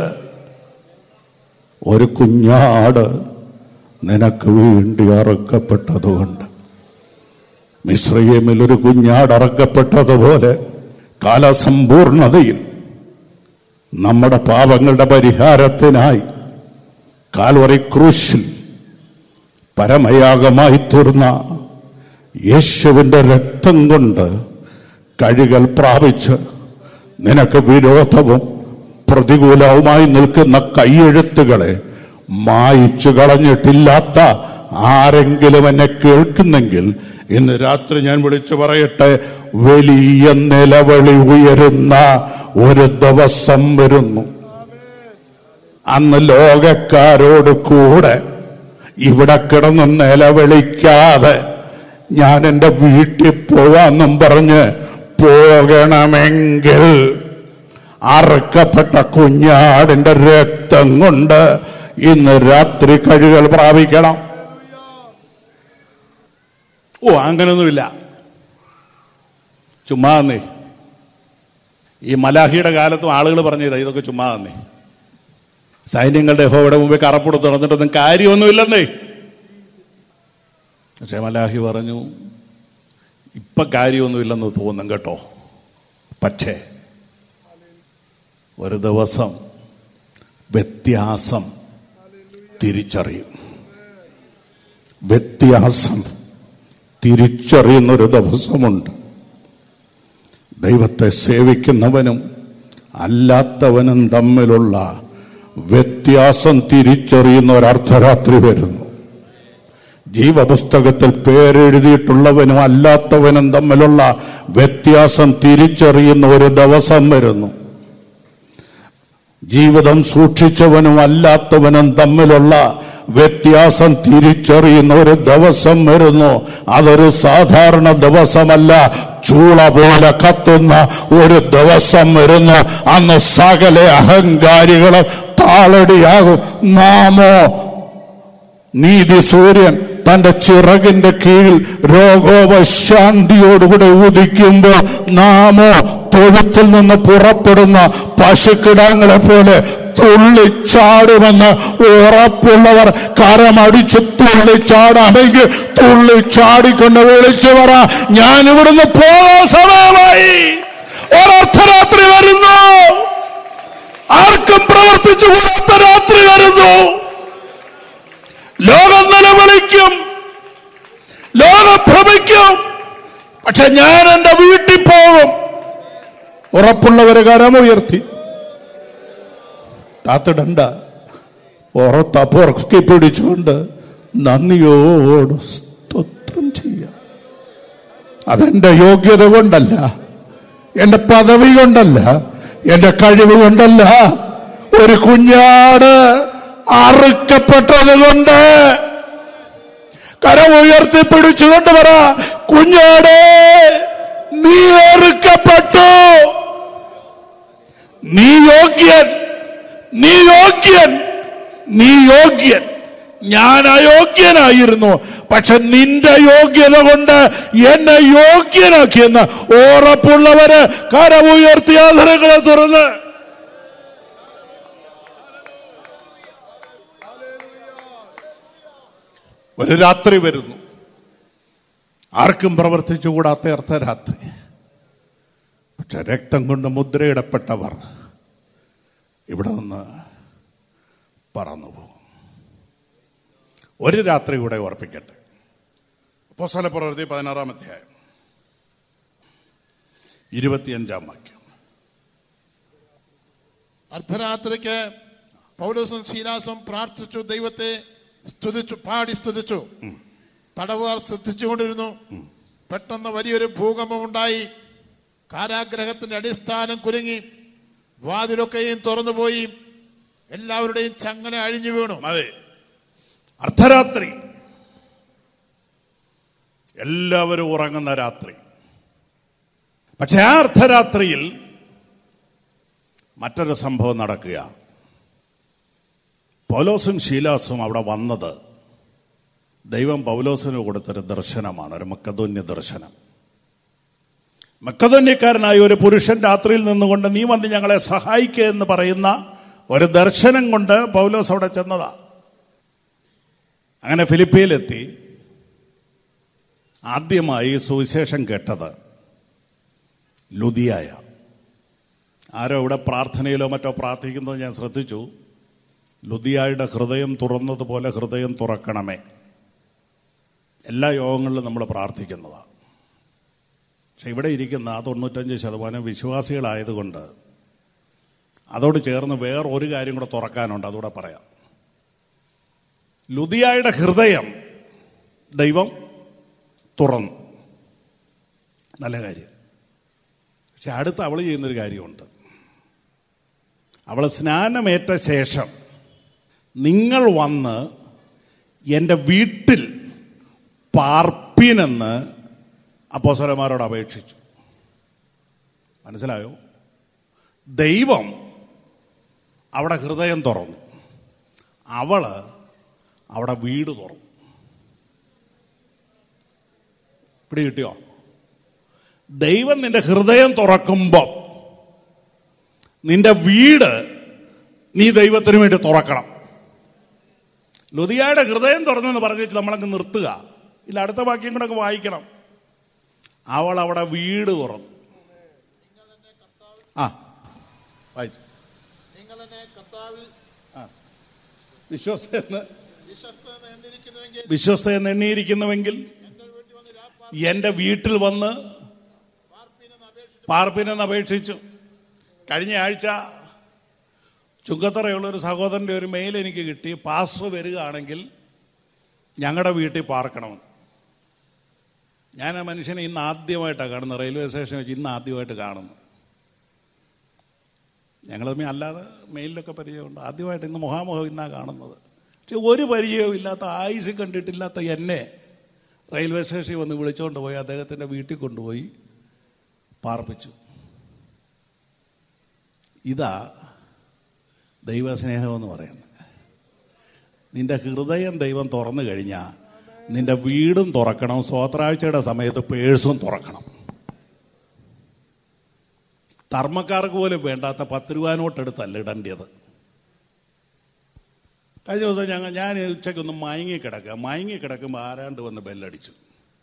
ഒരു കുഞ്ഞാട് നിനക്ക് വേണ്ടി അറുക്കപ്പെട്ടതുകൊണ്ട് മിശ്രയേമിൽ ഒരു കുഞ്ഞാട് അറക്കപ്പെട്ടതുപോലെ കാലസമ്പൂർണതയിൽ നമ്മുടെ പാപങ്ങളുടെ പരിഹാരത്തിനായി കാൽവറി ക്രൂശിൽ പരമയാഗമായി തീർന്ന യേശുവിൻ്റെ രക്തം കൊണ്ട് കഴുകൽ പ്രാപിച്ച് നിനക്ക് വിരോധവും പ്രതികൂലവുമായി നിൽക്കുന്ന കൈയെഴുത്തുകളെ മായിച്ചു കളഞ്ഞിട്ടില്ലാത്ത ആരെങ്കിലും എന്നെ കേൾക്കുന്നെങ്കിൽ ഇന്ന് രാത്രി ഞാൻ വിളിച്ചു പറയട്ടെ വലിയ നിലവിളി ഉയരുന്ന ഒരു ദിവസം വരുന്നു അന്ന് ലോകക്കാരോട് കൂടെ ഇവിടെ കിടന്ന് നിലവിളിക്കാതെ ഞാൻ എൻ്റെ വീട്ടിൽ പോവാന്നും പറഞ്ഞ് പോകണമെങ്കിൽ അറുക്കപ്പെട്ട കുഞ്ഞാടിന്റെ രക്തം കൊണ്ട് ഇന്ന് രാത്രി കഴുകൾ പ്രാപിക്കണം ഓ അങ്ങനൊന്നുമില്ല ചുമ്മാ തന്നേ ഈ മലാഹിയുടെ കാലത്തും ആളുകൾ പറഞ്ഞതാ ഇതൊക്കെ ചുമ്മാ തന്നേ സൈന്യങ്ങളുടെ യഹോവയുടെ മുമ്പിൽ കറപ്പെടുത്ത് നടന്നിട്ടൊന്നും കാര്യമൊന്നുമില്ലെന്നേ പക്ഷേ മലാഹി പറഞ്ഞു ഇപ്പം കാര്യമൊന്നുമില്ലെന്ന് തോന്നും കേട്ടോ പക്ഷേ ഒരു ദിവസം വ്യത്യാസം തിരിച്ചറിയും വ്യത്യാസം തിരിച്ചറിയുന്നൊരു ദിവസമുണ്ട് ദൈവത്തെ സേവിക്കുന്നവനും അല്ലാത്തവനും തമ്മിലുള്ള വ്യത്യാസം തിരിച്ചറിയുന്ന ഒരു അർദ്ധരാത്രി വരുന്നു ജീവപുസ്തകത്തിൽ പേരെഴുതിയിട്ടുള്ളവനും അല്ലാത്തവനും തമ്മിലുള്ള വ്യത്യാസം തിരിച്ചറിയുന്ന ഒരു ദിവസം വരുന്നു ജീവിതം സൂക്ഷിച്ചവനും അല്ലാത്തവനും തമ്മിലുള്ള വ്യത്യാസം തിരിച്ചറിയുന്ന ഒരു ദിവസം വരുന്നു അതൊരു സാധാരണ ദിവസമല്ല ചൂള പോലെ കത്തുന്ന ഒരു ദിവസം വരുന്നു അന്ന് സകല അഹങ്കാരികളും താളടിയാകും നാമോ നീതി സൂര്യൻ തന്റെ ചിറകിന്റെ കീഴിൽ രോഗോപശാന്തിയോടുകൂടെ ഉദിക്കുമ്പോൾ നാമോ തൊഴുത്തിൽ നിന്ന് പുറപ്പെടുന്ന പശുക്കിടാങ്ങളെ പോലെ തുള്ളിച്ചാടുമെന്ന് ഉറപ്പുള്ളവർ കരമടിച്ച് തുള്ളിച്ചാടാമെങ്കിൽ തുള്ളിച്ചാടിക്കൊണ്ട് വിളിച്ചു പറ ഞാൻ ഇവിടുന്ന് പോകാൻ സമയമായി ഒരർദ്ധരാത്രി വരുന്നു ആർക്കും പ്രവർത്തിച്ചു കൂടാത്ത രാത്രി വരുന്നു ലോകം നിലവിളിക്കും ലോകം ഭ്രമിക്കും പക്ഷെ ഞാൻ എന്റെ വീട്ടിൽ പോകും ഉറപ്പുള്ളവര് കരമുയർത്തി താത്തിടണ്ട ഉറത്തപ്പുറക്കി പിടിച്ചുകൊണ്ട് നന്ദിയോട് സ്തോത്രം ചെയ്യാം അതെന്റെ യോഗ്യത കൊണ്ടല്ല എന്റെ പദവി കൊണ്ടല്ല എന്റെ കഴിവ് കൊണ്ടല്ല ഒരു കുഞ്ഞാട് അറുക്കപ്പെട്ടത് കൊണ്ട് കരം ഉയർത്തി പിടിച്ചുകൊണ്ട് പറ കുഞ്ഞാടേ നീ അറുക്കപ്പെട്ടു നീ യോഗ്യൻ നീ യോഗ്യൻ നീ യോഗ്യൻ ഞാൻ അയോഗ്യനായിരുന്നു പക്ഷെ നിന്റെ യോഗ്യത കൊണ്ട് എന്നെ യോഗ്യനാക്കിയെന്ന് ഉറപ്പുള്ളവര് കരമുയർത്തി ആധാരങ്ങളെ തുറന്ന് ഒരു രാത്രി വരുന്നു ആർക്കും പ്രവർത്തിച്ചുകൂടാത്ത അർദ്ധരാത്രി പക്ഷെ രക്തം കൊണ്ട് മുദ്രയിടപ്പെട്ടവർ ഇവിടെ നിന്ന് പറന്നു പോകും ഒരു രാത്രി കൂടെ ഓർപ്പിക്കട്ടെ പൊസല പ്രവൃത്തി പതിനാറാം അധ്യായം ഇരുപത്തിയഞ്ചാം വാക്യം അർദ്ധരാത്രിക്ക് പൗലോസും ശീലാസും പ്രാർത്ഥിച്ചു ദൈവത്തെ സ്തുതിച്ചു പാടി സ്തുതിച്ചു തടവുകാർ ശ്രദ്ധിച്ചുകൊണ്ടിരുന്നു പെട്ടെന്ന് വലിയൊരു ഭൂകമ്പം ഉണ്ടായി കാരാഗ്രഹത്തിന്റെ അടിസ്ഥാനം കുലുങ്ങി വാതിലൊക്കെയും തുറന്നുപോയി എല്ലാവരുടെയും ചങ്ങല അഴിഞ്ഞു വീണു അതെ അർദ്ധരാത്രി എല്ലാവരും ഉറങ്ങുന്ന രാത്രി പക്ഷെ ആ അർദ്ധരാത്രിയിൽ മറ്റൊരു സംഭവം നടക്കുക പൗലോസും ശീലാസും അവിടെ വന്നത് ദൈവം പൗലോസിന് കൊടുത്തൊരു ദർശനമാണ് ഒരു മക്കതോന്യ ദർശനം മക്കതോന്യക്കാരനായ ഒരു പുരുഷൻ രാത്രിയിൽ നിന്നുകൊണ്ട് നീ വന്ന് ഞങ്ങളെ സഹായിക്കുക എന്ന് പറയുന്ന ഒരു ദർശനം കൊണ്ട് പൗലോസ് അവിടെ ചെന്നതാ അങ്ങനെ ഫിലിപ്പിയിലെത്തി ആദ്യമായി സുവിശേഷം കേട്ടത് ലുദിയായ ആരോ ഇവിടെ പ്രാർത്ഥനയിലോ മറ്റോ പ്രാർത്ഥിക്കുന്നത് ഞാൻ ശ്രദ്ധിച്ചു ലുദിയായുടെ ഹൃദയം തുറന്നതുപോലെ ഹൃദയം തുറക്കണമേ എല്ലാ യോഗങ്ങളിലും നമ്മൾ പ്രാർത്ഥിക്കുന്നതാണ് പക്ഷെ ഇവിടെ ഇരിക്കുന്ന ആ തൊണ്ണൂറ്റഞ്ച് ശതമാനം വിശ്വാസികളായതുകൊണ്ട് അതോട് ചേർന്ന് വേറെ ഒരു കാര്യം കൂടെ തുറക്കാനുണ്ട് അതുകൂടെ പറയാം ലുദിയായുടെ ഹൃദയം ദൈവം തുറന്നു നല്ല കാര്യം പക്ഷെ അടുത്ത് അവൾ ചെയ്യുന്നൊരു കാര്യമുണ്ട് അവൾ സ്നാനമേറ്റ ശേഷം നിങ്ങൾ വന്ന് എൻ്റെ വീട്ടിൽ പാർപ്പിനെന്ന് അപ്പോസരന്മാരോട് അപേക്ഷിച്ചു മനസ്സിലായോ ദൈവം അവിടെ ഹൃദയം തുറന്നു അവള് അവിടെ വീട് തുറന്നു പിടി കിട്ടിയോ ദൈവം നിന്റെ ഹൃദയം തുറക്കുമ്പോൾ നിന്റെ വീട് നീ ദൈവത്തിന് വേണ്ടി തുറക്കണം ലുതിയായുടെ ഹൃദയം തുറന്നെന്ന് പറഞ്ഞു വെച്ച് നമ്മളങ്ങ് നിർത്തുക ഇല്ല അടുത്ത വാക്യം കൂടെ അങ്ങ് വായിക്കണം അവൾ അവിടെ വീട് തുറന്നു ആ വായിച്ചു നിങ്ങൾ എന്നെ കർത്താവിൽ വിശ്വസ്തെന്ന് വിശ്വസ്തത എന്നിരിക്കുന്നുവെങ്കിൽ വിശ്വസ്തയെന്ന് എണ്ണിയിരിക്കുന്നുവെങ്കിൽ എൻ്റെ വീട്ടിൽ വന്ന് പാർപ്പിനെന്ന് അപേക്ഷിച്ചു കഴിഞ്ഞ ആഴ്ച ചുങ്കത്തറയുള്ള ഒരു സഹോദരൻ്റെ ഒരു മെയിൽ എനിക്ക് കിട്ടി പാസ്റ്റർ വരികയാണെങ്കിൽ ഞങ്ങളുടെ വീട്ടിൽ പാർക്കണമെന്ന് ഞാൻ ആ മനുഷ്യനെ ഇന്ന് ആദ്യമായിട്ടാണ് കാണുന്നത് റെയിൽവേ സ്റ്റേഷൻ വെച്ച് ഇന്ന് ആദ്യമായിട്ട് കാണുന്നു ഞങ്ങൾ തമ്മിൽ അല്ലാതെ മെയിലിലൊക്കെ പരിചയമുണ്ട് ആദ്യമായിട്ട് ഇന്ന് മുഖാമുഖം ഇന്നാണ് കാണുന്നത് പക്ഷെ ഒരു പരിചയവും ഇല്ലാത്ത ആയുസ് കണ്ടിട്ടില്ലാത്ത എന്നെ റെയിൽവേ സ്റ്റേഷനിൽ വന്ന് വിളിച്ചുകൊണ്ട് പോയി അദ്ദേഹത്തിൻ്റെ വീട്ടിൽ കൊണ്ടുപോയി പാർപ്പിച്ചു ഇതാ ദൈവസ്നേഹം എന്ന് പറയുന്നത് നിന്റെ ഹൃദയം ദൈവം തുറന്നു കഴിഞ്ഞാൽ നിന്റെ വീടും തുറക്കണം സ്വത്രാഴ്ചയുടെ സമയത്ത് പേഴ്സും തുറക്കണം ധർമ്മക്കാർക്ക് പോലും വേണ്ടാത്ത പത്ത് രൂപ നോട്ടെടുത്തല്ല ഇടേണ്ടത് കഴിഞ്ഞ ദിവസം ഞങ്ങൾ ഞാൻ ഉച്ചയ്ക്കൊന്ന് മയങ്ങി കിടക്കുക മയങ്ങി കിടക്കുമ്പോൾ ആരാണ്ട് വന്ന് ബെല്ലടിച്ചു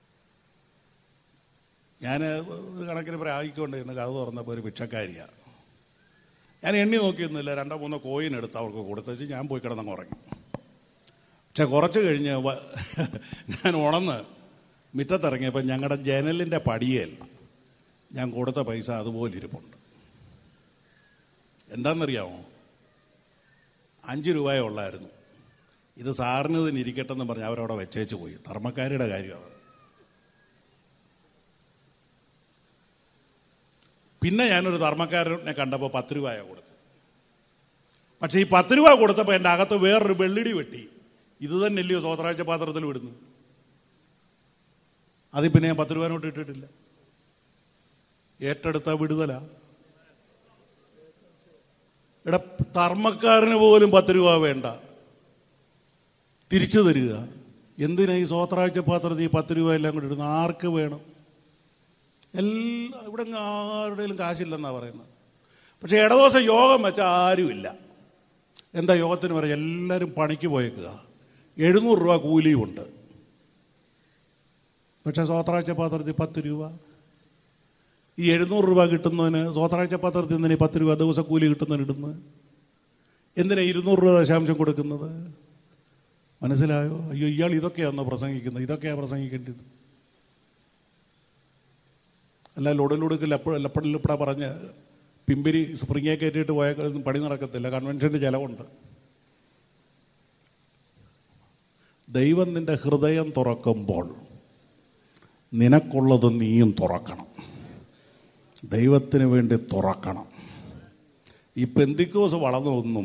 ഞാൻ ഒരു കണക്കിന് പ്രായിക്കൊണ്ട് ഇന്ന് കഥ തുറന്നപ്പോൾ ഒരു ഭിക്ഷക്കാരിയാണ് ഞാൻ എണ്ണി നോക്കിയൊന്നുമില്ല രണ്ടോ മൂന്നോ കോയിൻ എടുത്ത് അവർക്ക് കൊടുത്തേച്ച് ഞാൻ പോയി കിടന്നങ്ങ് ഉറങ്ങി പക്ഷെ കുറച്ച് കഴിഞ്ഞ് വ- ഞാൻ ഉണന്ന് മുറ്റത്തിറങ്ങിയപ്പോൾ ഞങ്ങളുടെ ജനലിൻ്റെ പടിയേൽ ഞാൻ കൊടുത്ത പൈസ അതുപോലെ ഇരിപ്പുണ്ട് എന്താണെന്നറിയാമോ അഞ്ച് രൂപയേ ഉള്ളായിരുന്നു ഇത് സാറിന് തന്നെ ഇരിക്കട്ടെ എന്ന് പറഞ്ഞ് അവരവിടെ വെച്ചേച്ച് പോയി ധർമ്മക്കാരുടെ കാര്യമാണ് പിന്നെ ഞാനൊരു ധർമ്മക്കാരനെ കണ്ടപ്പോൾ പത്ത് രൂപയാണ് കൊടുത്തു പക്ഷേ ഈ പത്ത് രൂപ കൊടുത്തപ്പോൾ എൻ്റെ അകത്ത് വേറൊരു വെള്ളിടി വെട്ടി ഇത് തന്നെയല്ലയോ സ്വത്രാഴ്ച പാത്രത്തിൽ വിടുന്നു അതിൽ പിന്നെ ഞാൻ പത്ത് രൂപ നോട്ട് ഇട്ടിട്ടില്ല ഏറ്റെടുത്ത വിടുതല എടാ ധർമ്മക്കാരന് പോലും പത്ത് രൂപ വേണ്ട തിരിച്ചു തരിക എന്തിനാ ഈ സ്വത്രാഴ്ച പാത്രത്തിൽ ഈ പത്ത് രൂപ എല്ലാം കൂടി ഇടുന്നത് ആർക്ക് വേണം എല്ലാ ഇവിടെ അങ്ങ് ആരുടെയും കാശില്ലെന്നാണ് പറയുന്നത് പക്ഷേ ഇടദിവസം യോഗം വെച്ച ആരുമില്ല എന്താ യോഗത്തിന് പറയാം എല്ലാവരും പണിക്ക് പോയേക്കുക എഴുന്നൂറ് രൂപ കൂലിയുമുണ്ട് പക്ഷേ സ്വത്രാഴ്ച പാത്രത്തിൽ പത്ത് രൂപ ഈ എഴുന്നൂറ് രൂപ കിട്ടുന്നതിന് സ്വത്രാഴ്ച പാത്രത്തിൽ നിന്ന് ഈ പത്ത് രൂപ ദിവസം കൂലി കിട്ടുന്നതിന് ഇടുന്നത് എന്തിനാ ഇരുന്നൂറ് രൂപ ദശാംശം കൊടുക്കുന്നത് മനസ്സിലായോ അയ്യോ ഇയാൾ ഇതൊക്കെയാണോ പ്രസംഗിക്കുന്നത് ഇതൊക്കെയാണ് പ്രസംഗിക്കേണ്ടത് അല്ല ലൊടലൊടുക്കിൽ എപ്പോഴും എല്ലപ്പടിലിപ്പട പറഞ്ഞ് പിമ്പിരി സ്പ്രിങ്ങെ കയറ്റിയിട്ട് പോയ പണി നടക്കത്തില്ല കൺവെൻഷൻ്റെ ചിലവുണ്ട് ദൈവം നിന്റെ ഹൃദയം തുറക്കുമ്പോൾ നിനക്കുള്ളത് നീയും തുറക്കണം ദൈവത്തിന് വേണ്ടി തുറക്കണം ഈ പെന്തിക്കോസ് വളർന്നൊന്നും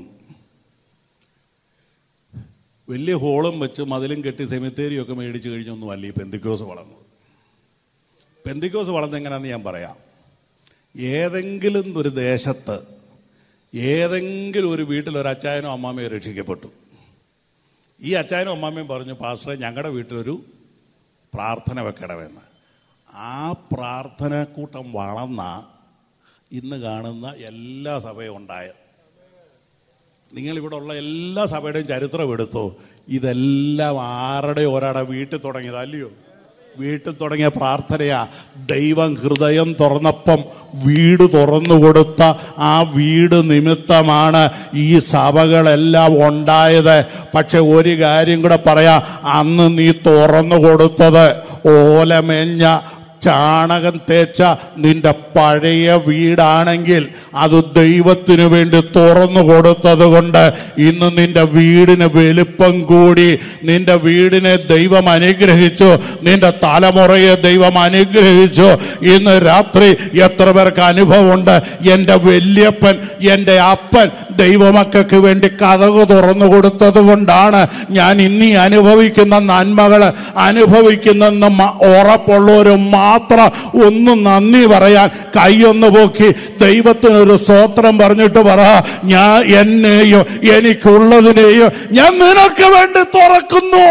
വലിയ ഹോളും വെച്ച് മതിലും കെട്ടി സെമിത്തേരിയൊക്കെ മേടിച്ച് കഴിഞ്ഞൊന്നും അല്ല ഈ പെന്തിക്കോസ് വളർന്നത് പെന്തിക്കോസ് വളർന്നെങ്ങനെയാണെന്ന് ഞാൻ പറയാം ഏതെങ്കിലും ഒരു ദേശത്ത് ഏതെങ്കിലും ഒരു വീട്ടിൽ ഒരു അച്ചായനോ അമ്മാമ്മയോ രക്ഷിക്കപ്പെട്ടു ഈ അച്ചായനും അമ്മാമ്മയും പറഞ്ഞു പാസ്റ്ററെ ഞങ്ങളുടെ വീട്ടിലൊരു പ്രാർത്ഥന വെക്കണമെന്ന് ആ പ്രാർത്ഥനക്കൂട്ടം വളർന്ന ഇന്ന് കാണുന്ന എല്ലാ സഭയും ഉണ്ടായത് നിങ്ങളിവിടെ ഉള്ള എല്ലാ സഭയുടെയും ചരിത്രം എടുത്തോ ഇതെല്ലാം ആരുടെ ഒരാടെ വീട്ടിൽ തുടങ്ങിയത് അല്ലയോ വീട്ടിൽ തുടങ്ങിയ പ്രാർത്ഥനയാ ദൈവം ഹൃദയം തുറന്നപ്പം വീട് തുറന്നു കൊടുത്ത ആ വീട് നിമിത്തമാണ് ഈ സഭകളെല്ലാം ഉണ്ടായത് പക്ഷെ ഒരു കാര്യം കൂടെ പറയാ അന്ന് നീ തുറന്നു കൊടുത്തത് ഓലമെഞ്ഞ ചാണകം തേച്ച നിന്റെ പഴയ വീടാണെങ്കിൽ അത് ദൈവത്തിനു വേണ്ടി തുറന്നു കൊടുത്തത് കൊണ്ട് ഇന്ന് നിന്റെ വീടിന് വലിപ്പം കൂടി നിന്റെ വീടിനെ ദൈവം അനുഗ്രഹിച്ചു നിന്റെ തലമുറയെ ദൈവം അനുഗ്രഹിച്ചു ഇന്ന് രാത്രി എത്ര പേർക്ക് അനുഭവമുണ്ട് എൻ്റെ വല്യപ്പൻ എൻ്റെ അപ്പൻ ദൈവമക്കൾക്ക് വേണ്ടി കഥക് തുറന്നു കൊടുത്തത് കൊണ്ടാണ് ഞാൻ ഇന്നീ അനുഭവിക്കുന്ന നന്മകൾ അനുഭവിക്കുന്നെന്ന് മ- ഉറപ്പുള്ളവരും മാത്രം ഒന്ന് നന്ദി പറയാൻ കൈയൊന്ന് പോക്കി ദൈവത്തിനൊരു സ്തോത്രം പറഞ്ഞിട്ട് പറ ഞാൻ എന്നെയോ എനിക്കുള്ളതിനെയോ ഞാൻ നിനക്ക് വേണ്ടി തുറക്കുന്നു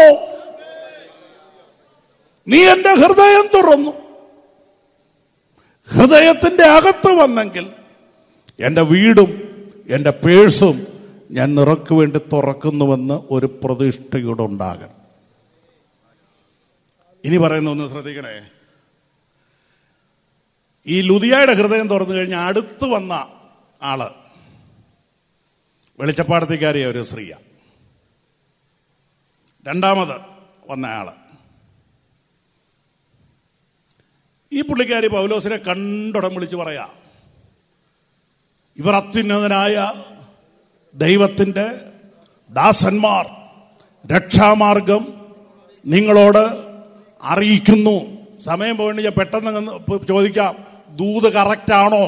നീ എൻ്റെ ഹൃദയം തുറന്നു ഹൃദയത്തിന്റെ അകത്ത് വന്നെങ്കിൽ എൻ്റെ വീടും എൻ്റെ പേഴ്സും ഞാൻ നിറക്ക് വേണ്ടി തുറക്കുന്നുവെന്ന് ഒരു പ്രതിഷ്ഠയുടെ ഉണ്ടാകണം ഇനി പറയുന്ന ഒന്ന് ശ്രദ്ധിക്കണേ ഈ ലുതിയായുടെ ഹൃദയം തുറന്നു കഴിഞ്ഞാൽ അടുത്ത് വന്ന ആള് വെളിച്ചപ്പാടത്തേക്കാരിയ ഒരു സ്ത്രീയ രണ്ടാമത് വന്ന ആള് ഈ പുള്ളിക്കാരി പൗലോസിനെ കണ്ടുടം വിളിച്ച് പറയാ ഇവർ അത്യുന്നതനായ ദൈവത്തിൻ്റെ ദാസന്മാർ രക്ഷാമാർഗം നിങ്ങളോട് അറിയിക്കുന്നു സമയം പോയിട്ട് ഞാൻ പെട്ടെന്ന് അങ്ങ് ഇപ്പൊ ചോദിക്കാം ദൂത് കറക്റ്റാണോ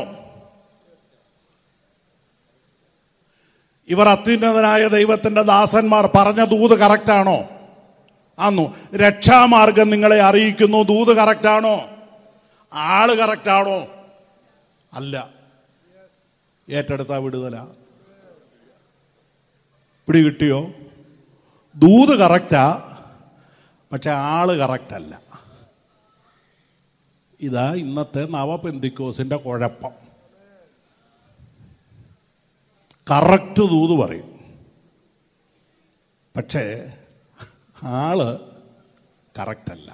ഇവർ അത്യുന്നതനായ ദൈവത്തിന്റെ ദാസന്മാർ പറഞ്ഞ ദൂത് കറക്റ്റാണോ ആന്നു രക്ഷാമാർഗം നിങ്ങളെ അറിയിക്കുന്നു ദൂത് കറക്റ്റാണോ ആള് കറക്റ്റാണോ അല്ല ഏറ്റെടുത്ത വിടുതല പിടി കിട്ടിയോ ദൂത് കറക്റ്റാ പക്ഷെ ആള് കറക്റ്റ് അല്ല ഇതാ ഇന്നത്തെ നവപെന്തിക്കോസിന്റെ കുഴപ്പം കറക്റ്റ് ദൂത് പറയും പക്ഷേ ആള് കറക്റ്റ് അല്ല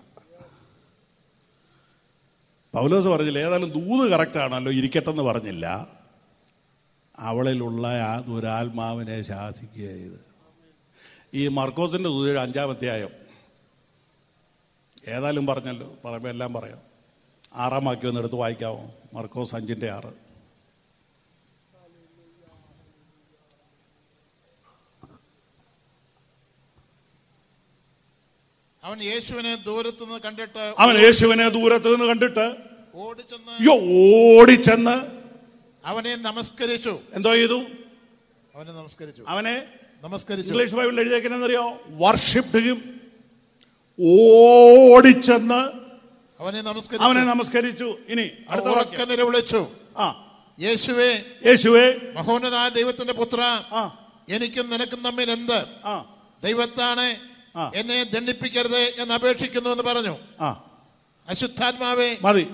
പൗലോസ് പറഞ്ഞില്ല ഏതായാലും ദൂത് കറക്റ്റാണല്ലോ ഇരിക്കട്ടെന്ന് പറഞ്ഞില്ല അവളിലുള്ള ആ ദുരാത്മാവിനെ ശാസിക്കുക ചെയ്ത് ഈ മർക്കോസിന്റെ ദൂത അഞ്ചാമധ്യായം ഏതായാലും പറഞ്ഞല്ലോ പറയുമ്പോൾ എല്ലാം പറയാം ആറാം വാക്യം ഒന്ന് എടുത്ത് വായിക്കാമോ മർക്കോസ് അഞ്ചിൻ്റെ ആറ് അവൻ യേശുവിനെ ദൂരത്തുനിന്ന് കണ്ടിട്ട് അവൻ യേശുവിനെ ദൂരത്ത് നിന്ന് കണ്ടിട്ട് ഓടിച്ചെന്ന് അയ്യോ ഓടിച്ചെന്ന് അവനെ നമസ്കരിച്ചു എന്തോ ചെയ്തു അവനെ നമസ്കരിച്ചു അവനെ നമസ്കരിച്ചു ഇംഗ്ലീഷ് ബൈബിളിൽ എഴുതിയേക്കുന്നറിയോ വർഷിപ്പ് ഓടിച്ചെന്ന് അവനെ അവനെ നമസ്കരിച്ചു നമസ്കരിച്ചു ഇനി അടുത്ത ഉറക്കെ വാക്യം. നിലവിളിച്ചു ആ യേശുവേ യേശുവേ മഹോന്നതായ ദൈവത്തിന്റെ പുത്ര ആ എനിക്കും നിനക്കും തമ്മിൽ എന്ത് ആ ദൈവത്താണ് ആ. എന്നെ ദണ്ഡിപ്പിക്കരുത് എന്ന് അപേക്ഷിക്കുന്നു എന്ന് പറഞ്ഞു ആ അശുദ്ധാത്മാവേ മതി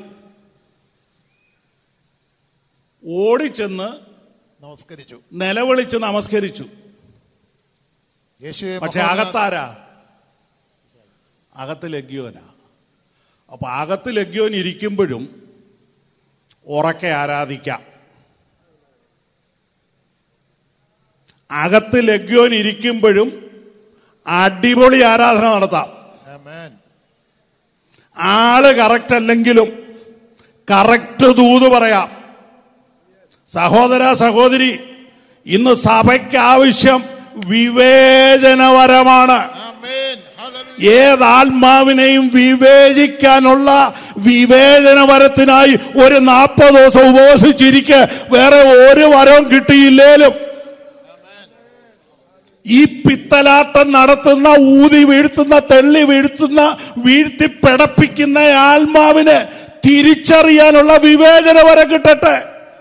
ഓടിച്ചെന്ന് നമസ്കരിച്ചു നിലവിളിച്ച് നമസ്കരിച്ചു യേശുവെ പക്ഷെ മഹോന്നത- അകത്താരാ അകത്ത് ലഗ്യോനാ അപ്പൊ അകത്ത് ലഗ്യോൻ ഇരിക്കുമ്പോഴും ഉറക്കെ ആരാധിക്കാം അകത്ത് ലഗ്യോൻ ഇരിക്കുമ്പോഴും അടിപൊളി ആരാധന നടത്താം ആമേൻ. ആള് കറക്റ്റ് അല്ലെങ്കിലും കറക്റ്റ് ദൂത് പറയാം സഹോദര സഹോദരി ഇന്ന് സഭയ്ക്ക് ആവശ്യം വിവേചനപരമാണ് ആമേൻ. ഹല്ലേലൂയ. ഏതാത്മാവിനെയും വിവേചിക്കാനുള്ള വിവേചനപരത്തിനായി ഒരു നാൽപ്പത് ദിവസം ഉപവസിച്ചിരിക്കെ വേറെ ഒരു വരവും കിട്ടിയില്ലേലും ഈ പിത്തലാട്ടം നടത്തുന്ന ഊതി വീഴ്ത്തുന്ന തെള്ളി വീഴ്ത്തുന്ന വീഴ്ത്തി പിടപ്പിക്കുന്ന ആത്മാവിനെ തിരിച്ചറിയാനുള്ള വിവേചന വരെ കിട്ടട്ടെ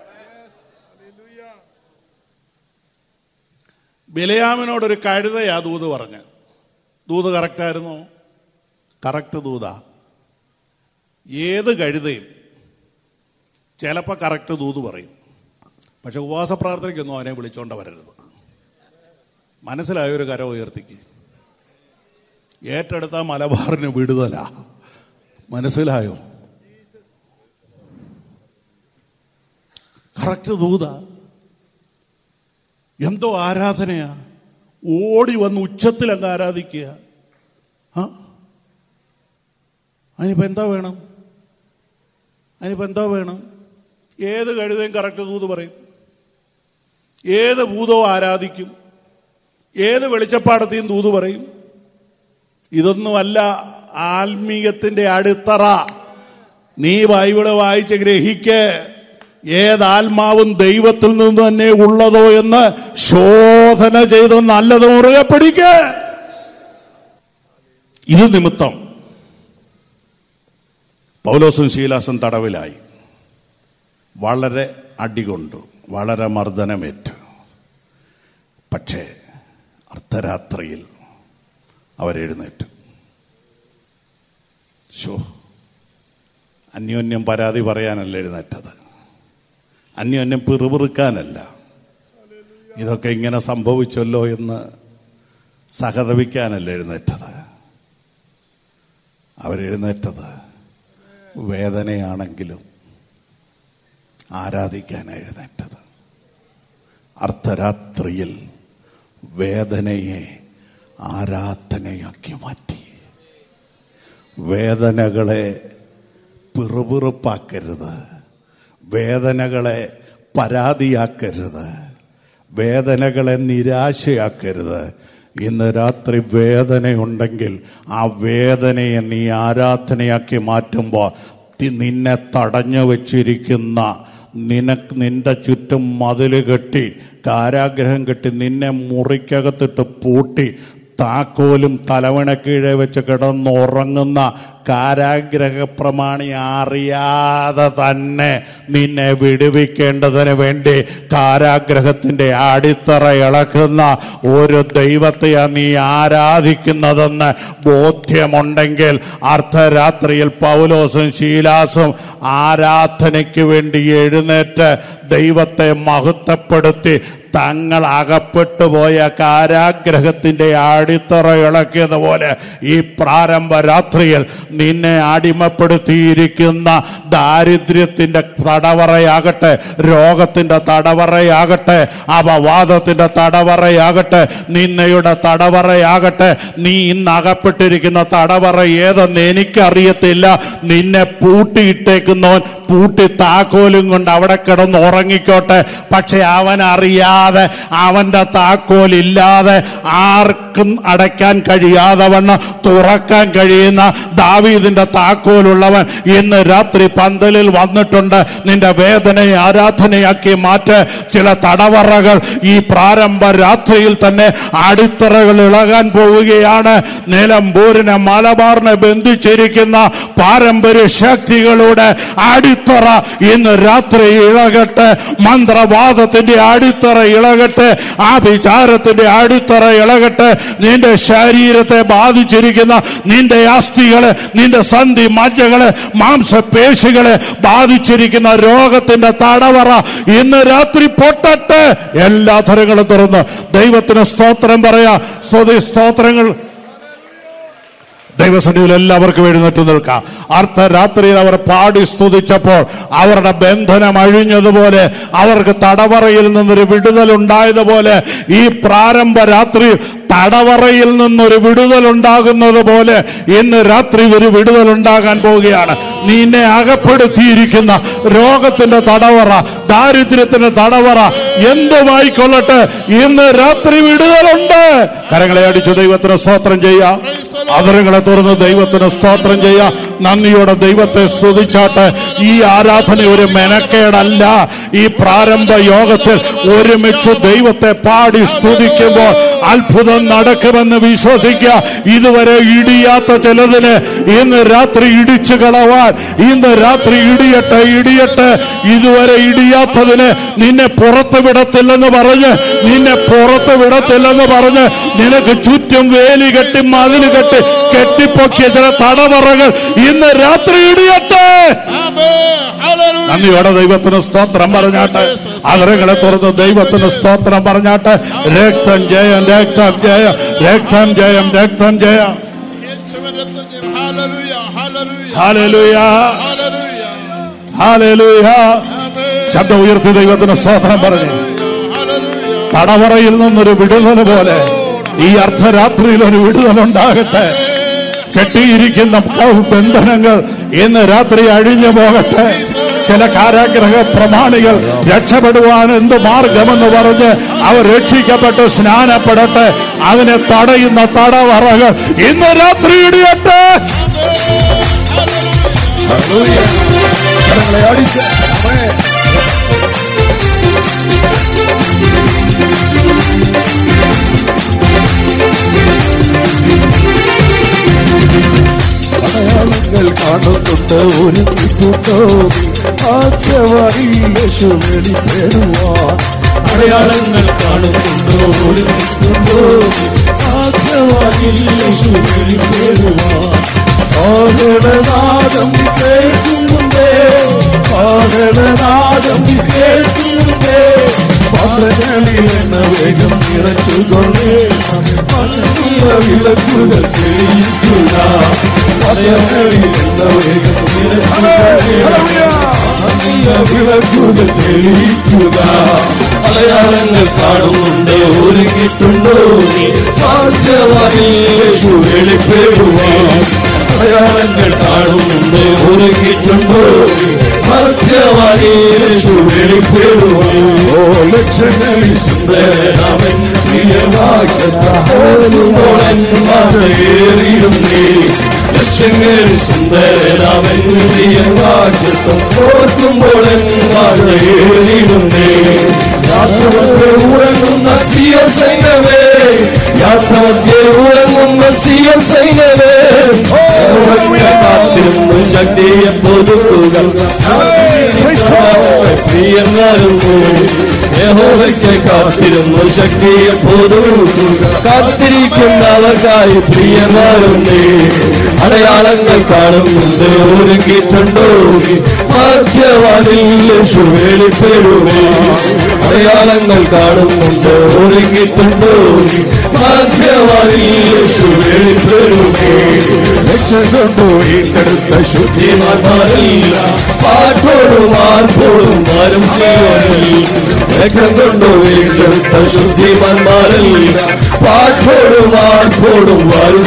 ബിലയാമിനോടൊരു കഴുതയാ ദൂത് പറഞ്ഞ് ദൂത് കറക്റ്റായിരുന്നു കറക്റ്റ് ദൂതാ ഏത് കഴുതയും ചിലപ്പോൾ കറക്റ്റ് ദൂത് പറയും പക്ഷെ ഉപവാസ പ്രാർത്ഥനയ്ക്കൊന്നും അവനെ വിളിച്ചോണ്ട് വരരുത് മനസ്സിലായ ഒരു കര ഉയർത്തിക്ക് ഏറ്റെടുത്ത മലബാറിന് വിടുതല മനസ്സിലായോ കറക്റ്റ് ദൂത എന്തോ ആരാധനയാ ഓടി വന്ന് ഉച്ചത്തിൽ അങ്ങ് ആരാധിക്കുക ആ അതിനിപ്പോ എന്താ വേണം അതിനിപ്പോ എന്താ വേണം ഏത് കഴുതയും കറക്റ്റ് ദൂത് പറയും ഏത് ഭൂതവും ആരാധിക്കും ഏത് വെളിച്ചപ്പാടത്തെയും ദൂത് പറയും ഇതൊന്നുമല്ല ആത്മീയത്തിന്റെ അടിത്തറ നീ ബൈബിള് വായിച്ച് ഗ്രഹിക്ക് ഏതാത്മാവും ദൈവത്തിൽ നിന്ന് തന്നെ ഉള്ളതോ എന്ന് ശോധന ചെയ്ത് നല്ലത് മുറുകെ പിടിക്ക് ഇത് നിമിത്തം പൗലോസും ശീലാസും തടവിലായി വളരെ അടികൊണ്ടു വളരെ മർദ്ദനമേറ്റു പക്ഷേ അർദ്ധരാത്രിയിൽ അവരെഴുന്നേറ്റു ശോ അന്യോന്യം പരാതി പറയാനല്ല എഴുന്നേറ്റത് അന്യോന്യം പിറുപിറുക്കാനല്ല ഇതൊക്കെ ഇങ്ങനെ സംഭവിച്ചല്ലോ എന്ന് സഹതപിക്കാനല്ല എഴുന്നേറ്റത് അവരെഴുന്നേറ്റത് വേദനയാണെങ്കിലും ആരാധിക്കാൻ എഴുന്നേറ്റത് അർദ്ധരാത്രിയിൽ വേദനയെ ആരാധനയാക്കി മാറ്റി വേദനകളെ പിറുപിറുപ്പാക്കരുത് വേദനകളെ പരാതിയാക്കരുത് വേദനകളെ നിരാശയാക്കരുത് ഇന്ന് രാത്രി വേദനയുണ്ടെങ്കിൽ ആ വേദനയെ നീ ആരാധനയാക്കി മാറ്റുമ്പോൾ തി- നിന്നെ തടഞ്ഞു വച്ചിരിക്കുന്ന നിനക്ക് നിന്റെ ചുറ്റും മതിൽ കെട്ടി കാരാഗ്രഹം കെട്ടി നിന്നെ മുറിക്കകത്തിട്ട് പൂട്ടി താക്കോലും തലവണക്കീഴെ വെച്ച് കിടന്നുറങ്ങുന്ന കാരാഗ്രഹ പ്രമാണി അറിയാതെ തന്നെ നിന്നെ വിടുവിക്കേണ്ടതിന് വേണ്ടി കാരാഗ്രഹത്തിന്റെ അടിത്തറ ഇളക്കുന്ന ഒരു ദൈവത്തെയാണ് നീ ആരാധിക്കുന്നതെന്ന് ബോധ്യമുണ്ടെങ്കിൽ അർദ്ധരാത്രിയിൽ പൗലോസും ശീലാസും ആരാധനയ്ക്ക് വേണ്ടി എഴുന്നേറ്റ് ദൈവത്തെ മഹത്വപ്പെടുത്തി തങ്ങൾ അകപ്പെട്ടു പോയ കാരാഗ്രഹത്തിന്റെ അടിത്തറ ഇളക്കിയതുപോലെ ഈ പ്രാരംഭ രാത്രിയിൽ നിന്നെ അടിമപ്പെടുത്തിയിരിക്കുന്ന ദാരിദ്ര്യത്തിന്റെ തടവറയാകട്ടെ രോഗത്തിന്റെ തടവറയാകട്ടെ അപവാദത്തിന്റെ തടവറയാകട്ടെ നിന്നയുടെ തടവറയാകട്ടെ നീ ഇന്ന് അകപ്പെട്ടിരിക്കുന്ന തടവറ ഏതെന്ന് എനിക്കറിയത്തില്ല നിന്നെ പൂട്ടിയിട്ടേക്കുന്നവൻ പൂട്ടി താക്കോലും കൊണ്ട് അവിടെ കിടന്ന് ഉറങ്ങിക്കോട്ടെ പക്ഷെ അവൻ അറിയാതെ അവന്റെ താക്കോലില്ലാതെ ആർക്കും അടയ്ക്കാൻ കഴിയാതെ വണ്ണം തുറക്കാൻ കഴിയുന്ന ദാവീദിന്റെ താക്കോലുള്ളവൻ ഇന്ന് രാത്രി പന്തലിൽ വന്നിട്ടുണ്ട് നിന്റെ വേദനയെ ആരാധനയാക്കി മാറ്റ് ചില തടവറകൾ ഈ പ്രാരംഭ രാത്രിയിൽ തന്നെ അടിത്തറകൾ ഇളകാൻ പോവുകയാണ് നിലമ്പൂരിനെ മലബാറിനെ ബന്ധിച്ചിരിക്കുന്ന പാരമ്പര്യ ശക്തികളുടെ അടിത്തറ ഇന്ന് രാത്രി ഇളകട്ടെ മന്ത്രവാദത്തിന്റെ അടിത്തറ ഇളകട്ടെ ആഭിചാരത്തിന്റെ അടിത്തറ ഇളകട്ടെ നിന്റെ ശരീരത്തെ ബാധിച്ചിരിക്കുന്ന നിന്റെ അസ്ഥികള് നിന്റെ സന്ധി മജ്ജകള് മാംസപേശികളെ ബാധിച്ചിരിക്കുന്ന രോഗത്തിന്റെ തടവറ ഇന്ന് രാത്രി പൊട്ടട്ടെ എല്ലാ തരങ്ങളും തുറന്ന് ദൈവത്തിന് സ്തോത്രം പറയാ സ്വതി സ്തോത്രങ്ങൾ ദൈവസന്നിധിയിൽ എല്ലാവർക്കും എഴുന്നേറ്റ് നിൽക്കാം അർദ്ധരാത്രിയിൽ അവർ പാടി സ്തുതിച്ചപ്പോൾ അവരുടെ ബന്ധനം അഴിഞ്ഞതുപോലെ അവർക്ക് തടവറയിൽ നിന്നൊരു വിടുതൽ ഉണ്ടായതുപോലെ ഈ പ്രാരംഭ രാത്രി തടവറയിൽ നിന്നൊരു വിടുതൽ ഉണ്ടാകുന്നത് പോലെ ഇന്ന് രാത്രി ഒരു വിടുതൽ ഉണ്ടാകാൻ പോവുകയാണ് നിന്നെ അകപ്പെടുത്തിയിരിക്കുന്ന രോഗത്തിന്റെ തടവറ ദാരിദ്ര്യത്തിന്റെ തടവറ എന്തുമായിക്കൊള്ളട്ടെ ഇന്ന് രാത്രി വിടുതലുണ്ട് കരങ്ങളെ അടിച്ച് ദൈവത്തിന് സ്തോത്രം ചെയ്യാം അതരങ്ങളെ തുറന്ന് ദൈവത്തിന് സ്തോത്രം ചെയ്യാം നന്ദിയോടെ ദൈവത്തെ സ്തുതിച്ചാട്ടെ ഈ ആരാധന ഒരു മെനക്കേടല്ല ഈ പ്രാരംഭ യോഗത്തിൽ ഒരുമിച്ച് ദൈവത്തെ പാടി സ്തുതിക്കുമ്പോൾ അത്ഭുതം നടക്കുമെന്ന് വിശ്വസിക്കുക ഇതുവരെ ഇടിയാത്ത ചിലതിന് ഇന്ന് രാത്രി ഇടിച്ചു കളവാൻ ഇന്ന് രാത്രി ഇടിയട്ടെ ഇടിയട്ടെ ഇതുവരെ ഇടിയാത്തതിന് നിന്നെ പുറത്ത് വിടത്തില്ലെന്ന് പറഞ്ഞ് നിന്നെ പുറത്ത് വിടത്തില്ലെന്ന് പറഞ്ഞ് നിനക്ക് ചുറ്റും വേലി കെട്ടി മതില് കെട്ടി കെട്ടിപ്പൊക്കിയ ചില തടവറകൾ ഇന്ന് രാത്രി ഇടിയട്ടെ ആമേൻ. ഹല്ലേലൂയ. നന്ദിയോടെ ദൈവത്തിന് സ്തോത്രം പറഞ്ഞാട്ടെ അതിരങ്ങളെ തുറന്ന് ദൈവത്തിന് സ്തോത്രം പറഞ്ഞാട്ടെ രക്തം ജയം രക്തം ജയം രക്തം ജയം രക്തം ജയം യേശുവിൻ രക്തം ജയം. ഹല്ലേലൂയ. ഹല്ലേലൂയ. ഹാലലുയ ഹല്ലേലൂയ. ഹാലലുയ ആമേൻ. ശബ്ദം ഉയർത്തി ദൈവത്തിന് സ്തോത്രം പറഞ്ഞു ഹല്ലേലൂയ. തടവറയിൽ നിന്നൊരു വിടുതൽ പോലെ ഈ അർദ്ധരാത്രിയിൽ ഒരു വിടുതൽ ഉണ്ടാകട്ടെ കെട്ടിയിരിക്കുന്ന ബന്ധനങ്ങൾ ഇന്ന് രാത്രി അഴിഞ്ഞു പോകട്ടെ ചില കാരാഗ്രഹ പ്രമാണികൾ രക്ഷപ്പെടുവാൻ എന്ത് മാർഗമെന്ന് പറഞ്ഞ് അവർ രക്ഷിക്കപ്പെട്ട് സ്നാനപ്പെടട്ടെ അതിനെ തടയുന്ന തടവറകൾ ഇന്ന് രാത്രി ഇടിയട്ടെ കരങ്ങളെ അടിച്ച് ആമേൻ. അടയാളങ്ങൾ കാണുന്നുണ്ട് ഒരു കിട്ടുണ്ടോ ആദ്യമായി യേശു വെളിപ്പെടുവാൻ അടയാളങ്ങൾ കാണുന്നുണ്ടോ ഒരു കിട്ടുണ്ടോ ആദ്യമായി യേശു വെളിപ്പെടുവാൻ ആകടനാദം കേൾക്കുന്നുണ്ടേ ആകടനാദം കേൾക്കുന്നുണ്ടേ പാത്രങ്ങളിൽ എണ്ണ വേഗം നിറച്ചുകൊണ്ടേ മണ്ണിയ വിളക്കുകൾ തെളിയിക്കുക പാത്രങ്ങളിൽ എണ്ണ വേഗം നിറച്ചുകൊണ്ടേ മണ്ണിയ വിളക്കുകൾ തെളിയിക്കുക അടയാളങ്ങൾ കാണുന്നുണ്ട് ഒരുങ്ങിയിട്ടുണ്ടോ നീ പാർച്ചവാനിൽ യേശു വെളിപ്പെടുവാൻ അടയാളങ്ങൾ കാണുന്നുണ്ട് ഒരുങ്ങിയിട്ടുണ്ടോ മർത്യവാനിൽ യേശു വെളിപ്പെടുവാൻ ഓ ലക്ഷങ്ങളിൽ സുന്ദരനാമൻ പ്രിയ മതയേറിയുന്നേ ലക്ഷങ്ങൾ സുന്ദരനാമെന്നിയ വാക്യത്വം ഓർക്കുമ്പോൾ മതയേറിയുന്നേ യാത്രമധ്യേ ഉറങ്ങുന്ന സിയ സൈന്യമേ യാത്രമധ്യേ ഉറങ്ങുന്ന സിയ സൈന്യമേ കാത്തിരുന്നു ശക്തിയെ പുതുക്കുക പ്രിയമാരുന്നു യഹോവയ്ക്ക് കാത്തിരുന്നു ശക്തിയെ പുതുക്കുക കാത്തിരിക്കുന്നവർക്കായി പ്രിയമാരുന്നേ അടയാളങ്ങൾ കാണുന്നുണ്ട് ഒരുക്കിയിട്ടുണ്ടോ മധ്യവാനിൽ വെളിപ്പെടുവേ അടയാളങ്ങൾ കാണുന്നുണ്ട് ഒരുക്കിയിട്ടുണ്ടോ മധ്യവാനിൽ വെളിപ്പെടുവേ കൊണ്ട് വീണ്ടെടുത്ത ശുദ്ധിമാന്മാരല്ല പാട്ടോടും ആർപ്പോടും വരും രക്തം കൊണ്ട് വീണ്ടെടുത്ത ശുദ്ധിമാന്മാരല്ല പാട്ടോടും ആർപ്പോടും വരും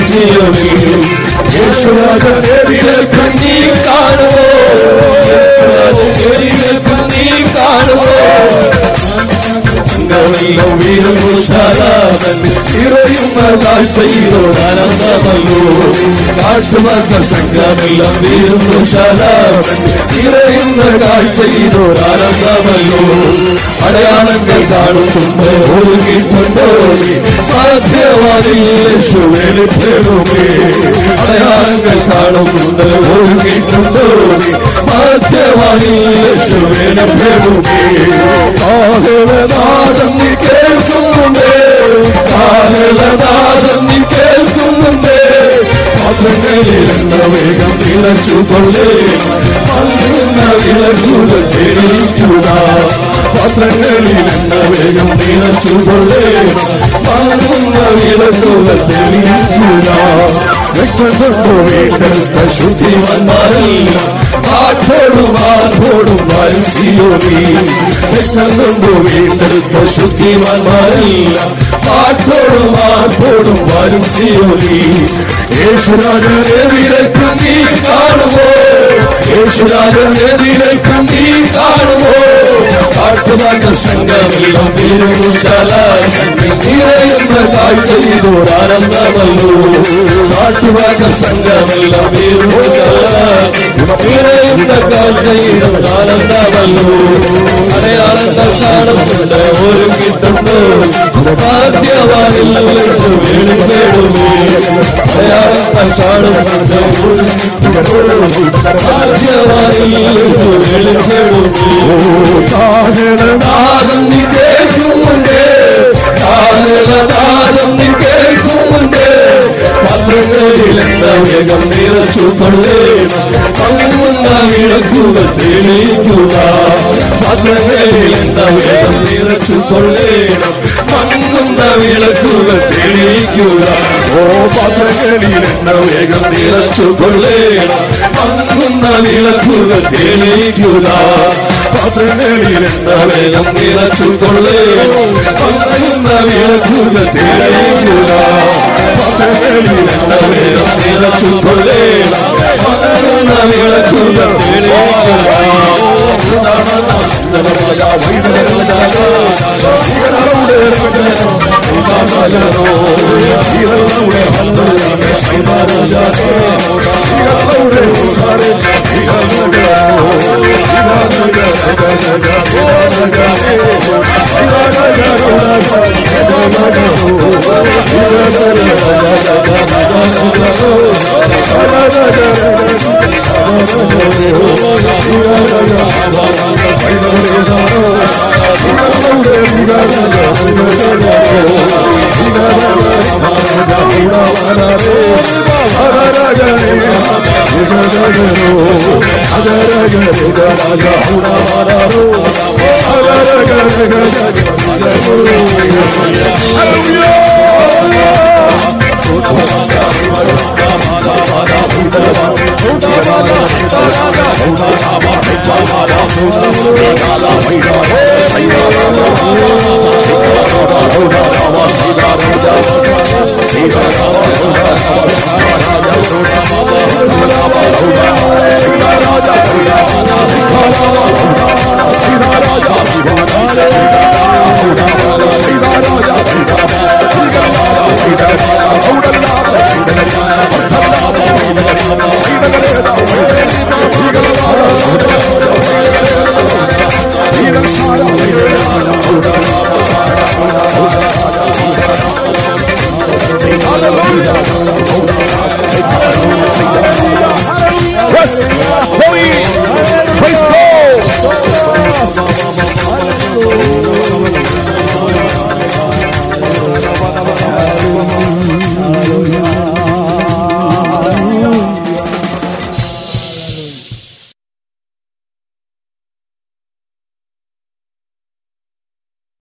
യേശുരാജനെതിരേൽപ്പ് നീ കാണുമോ യേശുരാജനെതിരേൽപ്പ് നീ കാണുമോ സംഘമെല്ലാം വീരുന്നു ശാലാതൻ ഇറയുന്ന കാഴ്ചയിലോ ആനന്ദമല്ലോ കാട്ടുമക്കൾ സംഘമെല്ലാം വീരുന്നു ശാലാതൻ ഇറയുന്ന കാഴ്ചയിലോ ആനന്ദമല്ലോ അടയാളങ്ങൾ കാണുന്നുണ്ട് ഒരുങ്ങിയിട്ടുണ്ടോ മധ്യവാനിൽ യേശു വെളിപ്പെടുമേ അടയാളങ്ങൾ കാണുന്നുണ്ട് ഒരുങ്ങിയിട്ടുണ്ടോ മധ്യവാനിൽ യേശു വെളിപ്പെടുമേ കാഹളനാദം നീ കേൾക്കുന്നുണ്ടേ കാഹളനാദം നീ കേൾക്കുന്നുണ്ടേ പാത്രങ്ങളിൽ എന്ന വേഗം നിറച്ചു കൊള്ളേ മങ്ങുന്ന വിളക്കുകൾ തെളിയിക്കുക പാത്രങ്ങളിൽ എന്ന വേഗം നിറച്ചു കൊള്ളേ മങ്ങുന്ന വിളക്കുകൾ തെളിയിക്കുക രക്തം കൊണ്ട് വീണ്ടെടുത്ത ശുദ്ധിമാന്മാരല്ല ആർപ്പോടും ആർപ്പോടും വരും സിയോനി രക്തം കൊണ്ട് വീണ്ടെടുത്ത ശുദ്ധിമാന്മാരല്ല ആർപ്പോടും ആർപ്പോടും വരും സിയോനി യേശുരാജനെ വിലക്കും നീ കാണുമോ യേശുരാജനെ വിലക്കും നീ കാണുമോ കാട്ടുവാക്ക സംഘമെല്ലാം തിരുമുശാല നിറയുന്ന കാഴ്ച ഇതോരാനന്ദമല്ലോ കാട്ടുവാക്ക സംഘമെല്ലാം തിരുമുശാല നിറയുന്ന കാഴ്ച ഇതോരാനന്ദമല്ലോ അടയാളങ്ങൾ കാണുന്നുണ്ട് ഒരു കിട്ടുന്നു സാധ്യവാനിൽ വെളിപ്പെടുമേ അടയാളങ്ങൾ കാണുന്നുണ്ട് ഒരു സാധ്യവാനിൽ വെളിപ്പെടുമേ കാഹളനാദം നീ കേൾക്കുന്നുണ്ട് കാഹളനാദം നീ കേൾക്കുന്നുണ്ട് പാത്രങ്ങളിൽ എന്ന വേഗം നിറച്ചു കൊള്ളേണം പങ്ങുന്ന വിളക്കുകൾ തെളിയിക്കുക പാത്രങ്ങളിൽ എന്ന വേഗം നിറച്ചു കൊള്ളേണം പങ്ങുന്ന വിളക്കുകൾ തെളിയിക്കുക ഓ പാത്രങ്ങളിൽ എന്ന വേഗം നിറച്ചു കൊള്ളേണം പങ്ങുന്ന വിളക്കുകൾ തെളിയിക്കുക പാത്രങ്ങളിൽ എന്ന വേഗം നിറച്ചു കൊള്ളേണം പങ്ങുന്ന വിളക്കുകൾ തെളിയിക്കുക പാത്രങ്ങളിൽ എന്ന വേഗം നിറച്ചു കൊള്ളേണം പങ്ങുന്ന വിളക്കുകൾ Raja, ും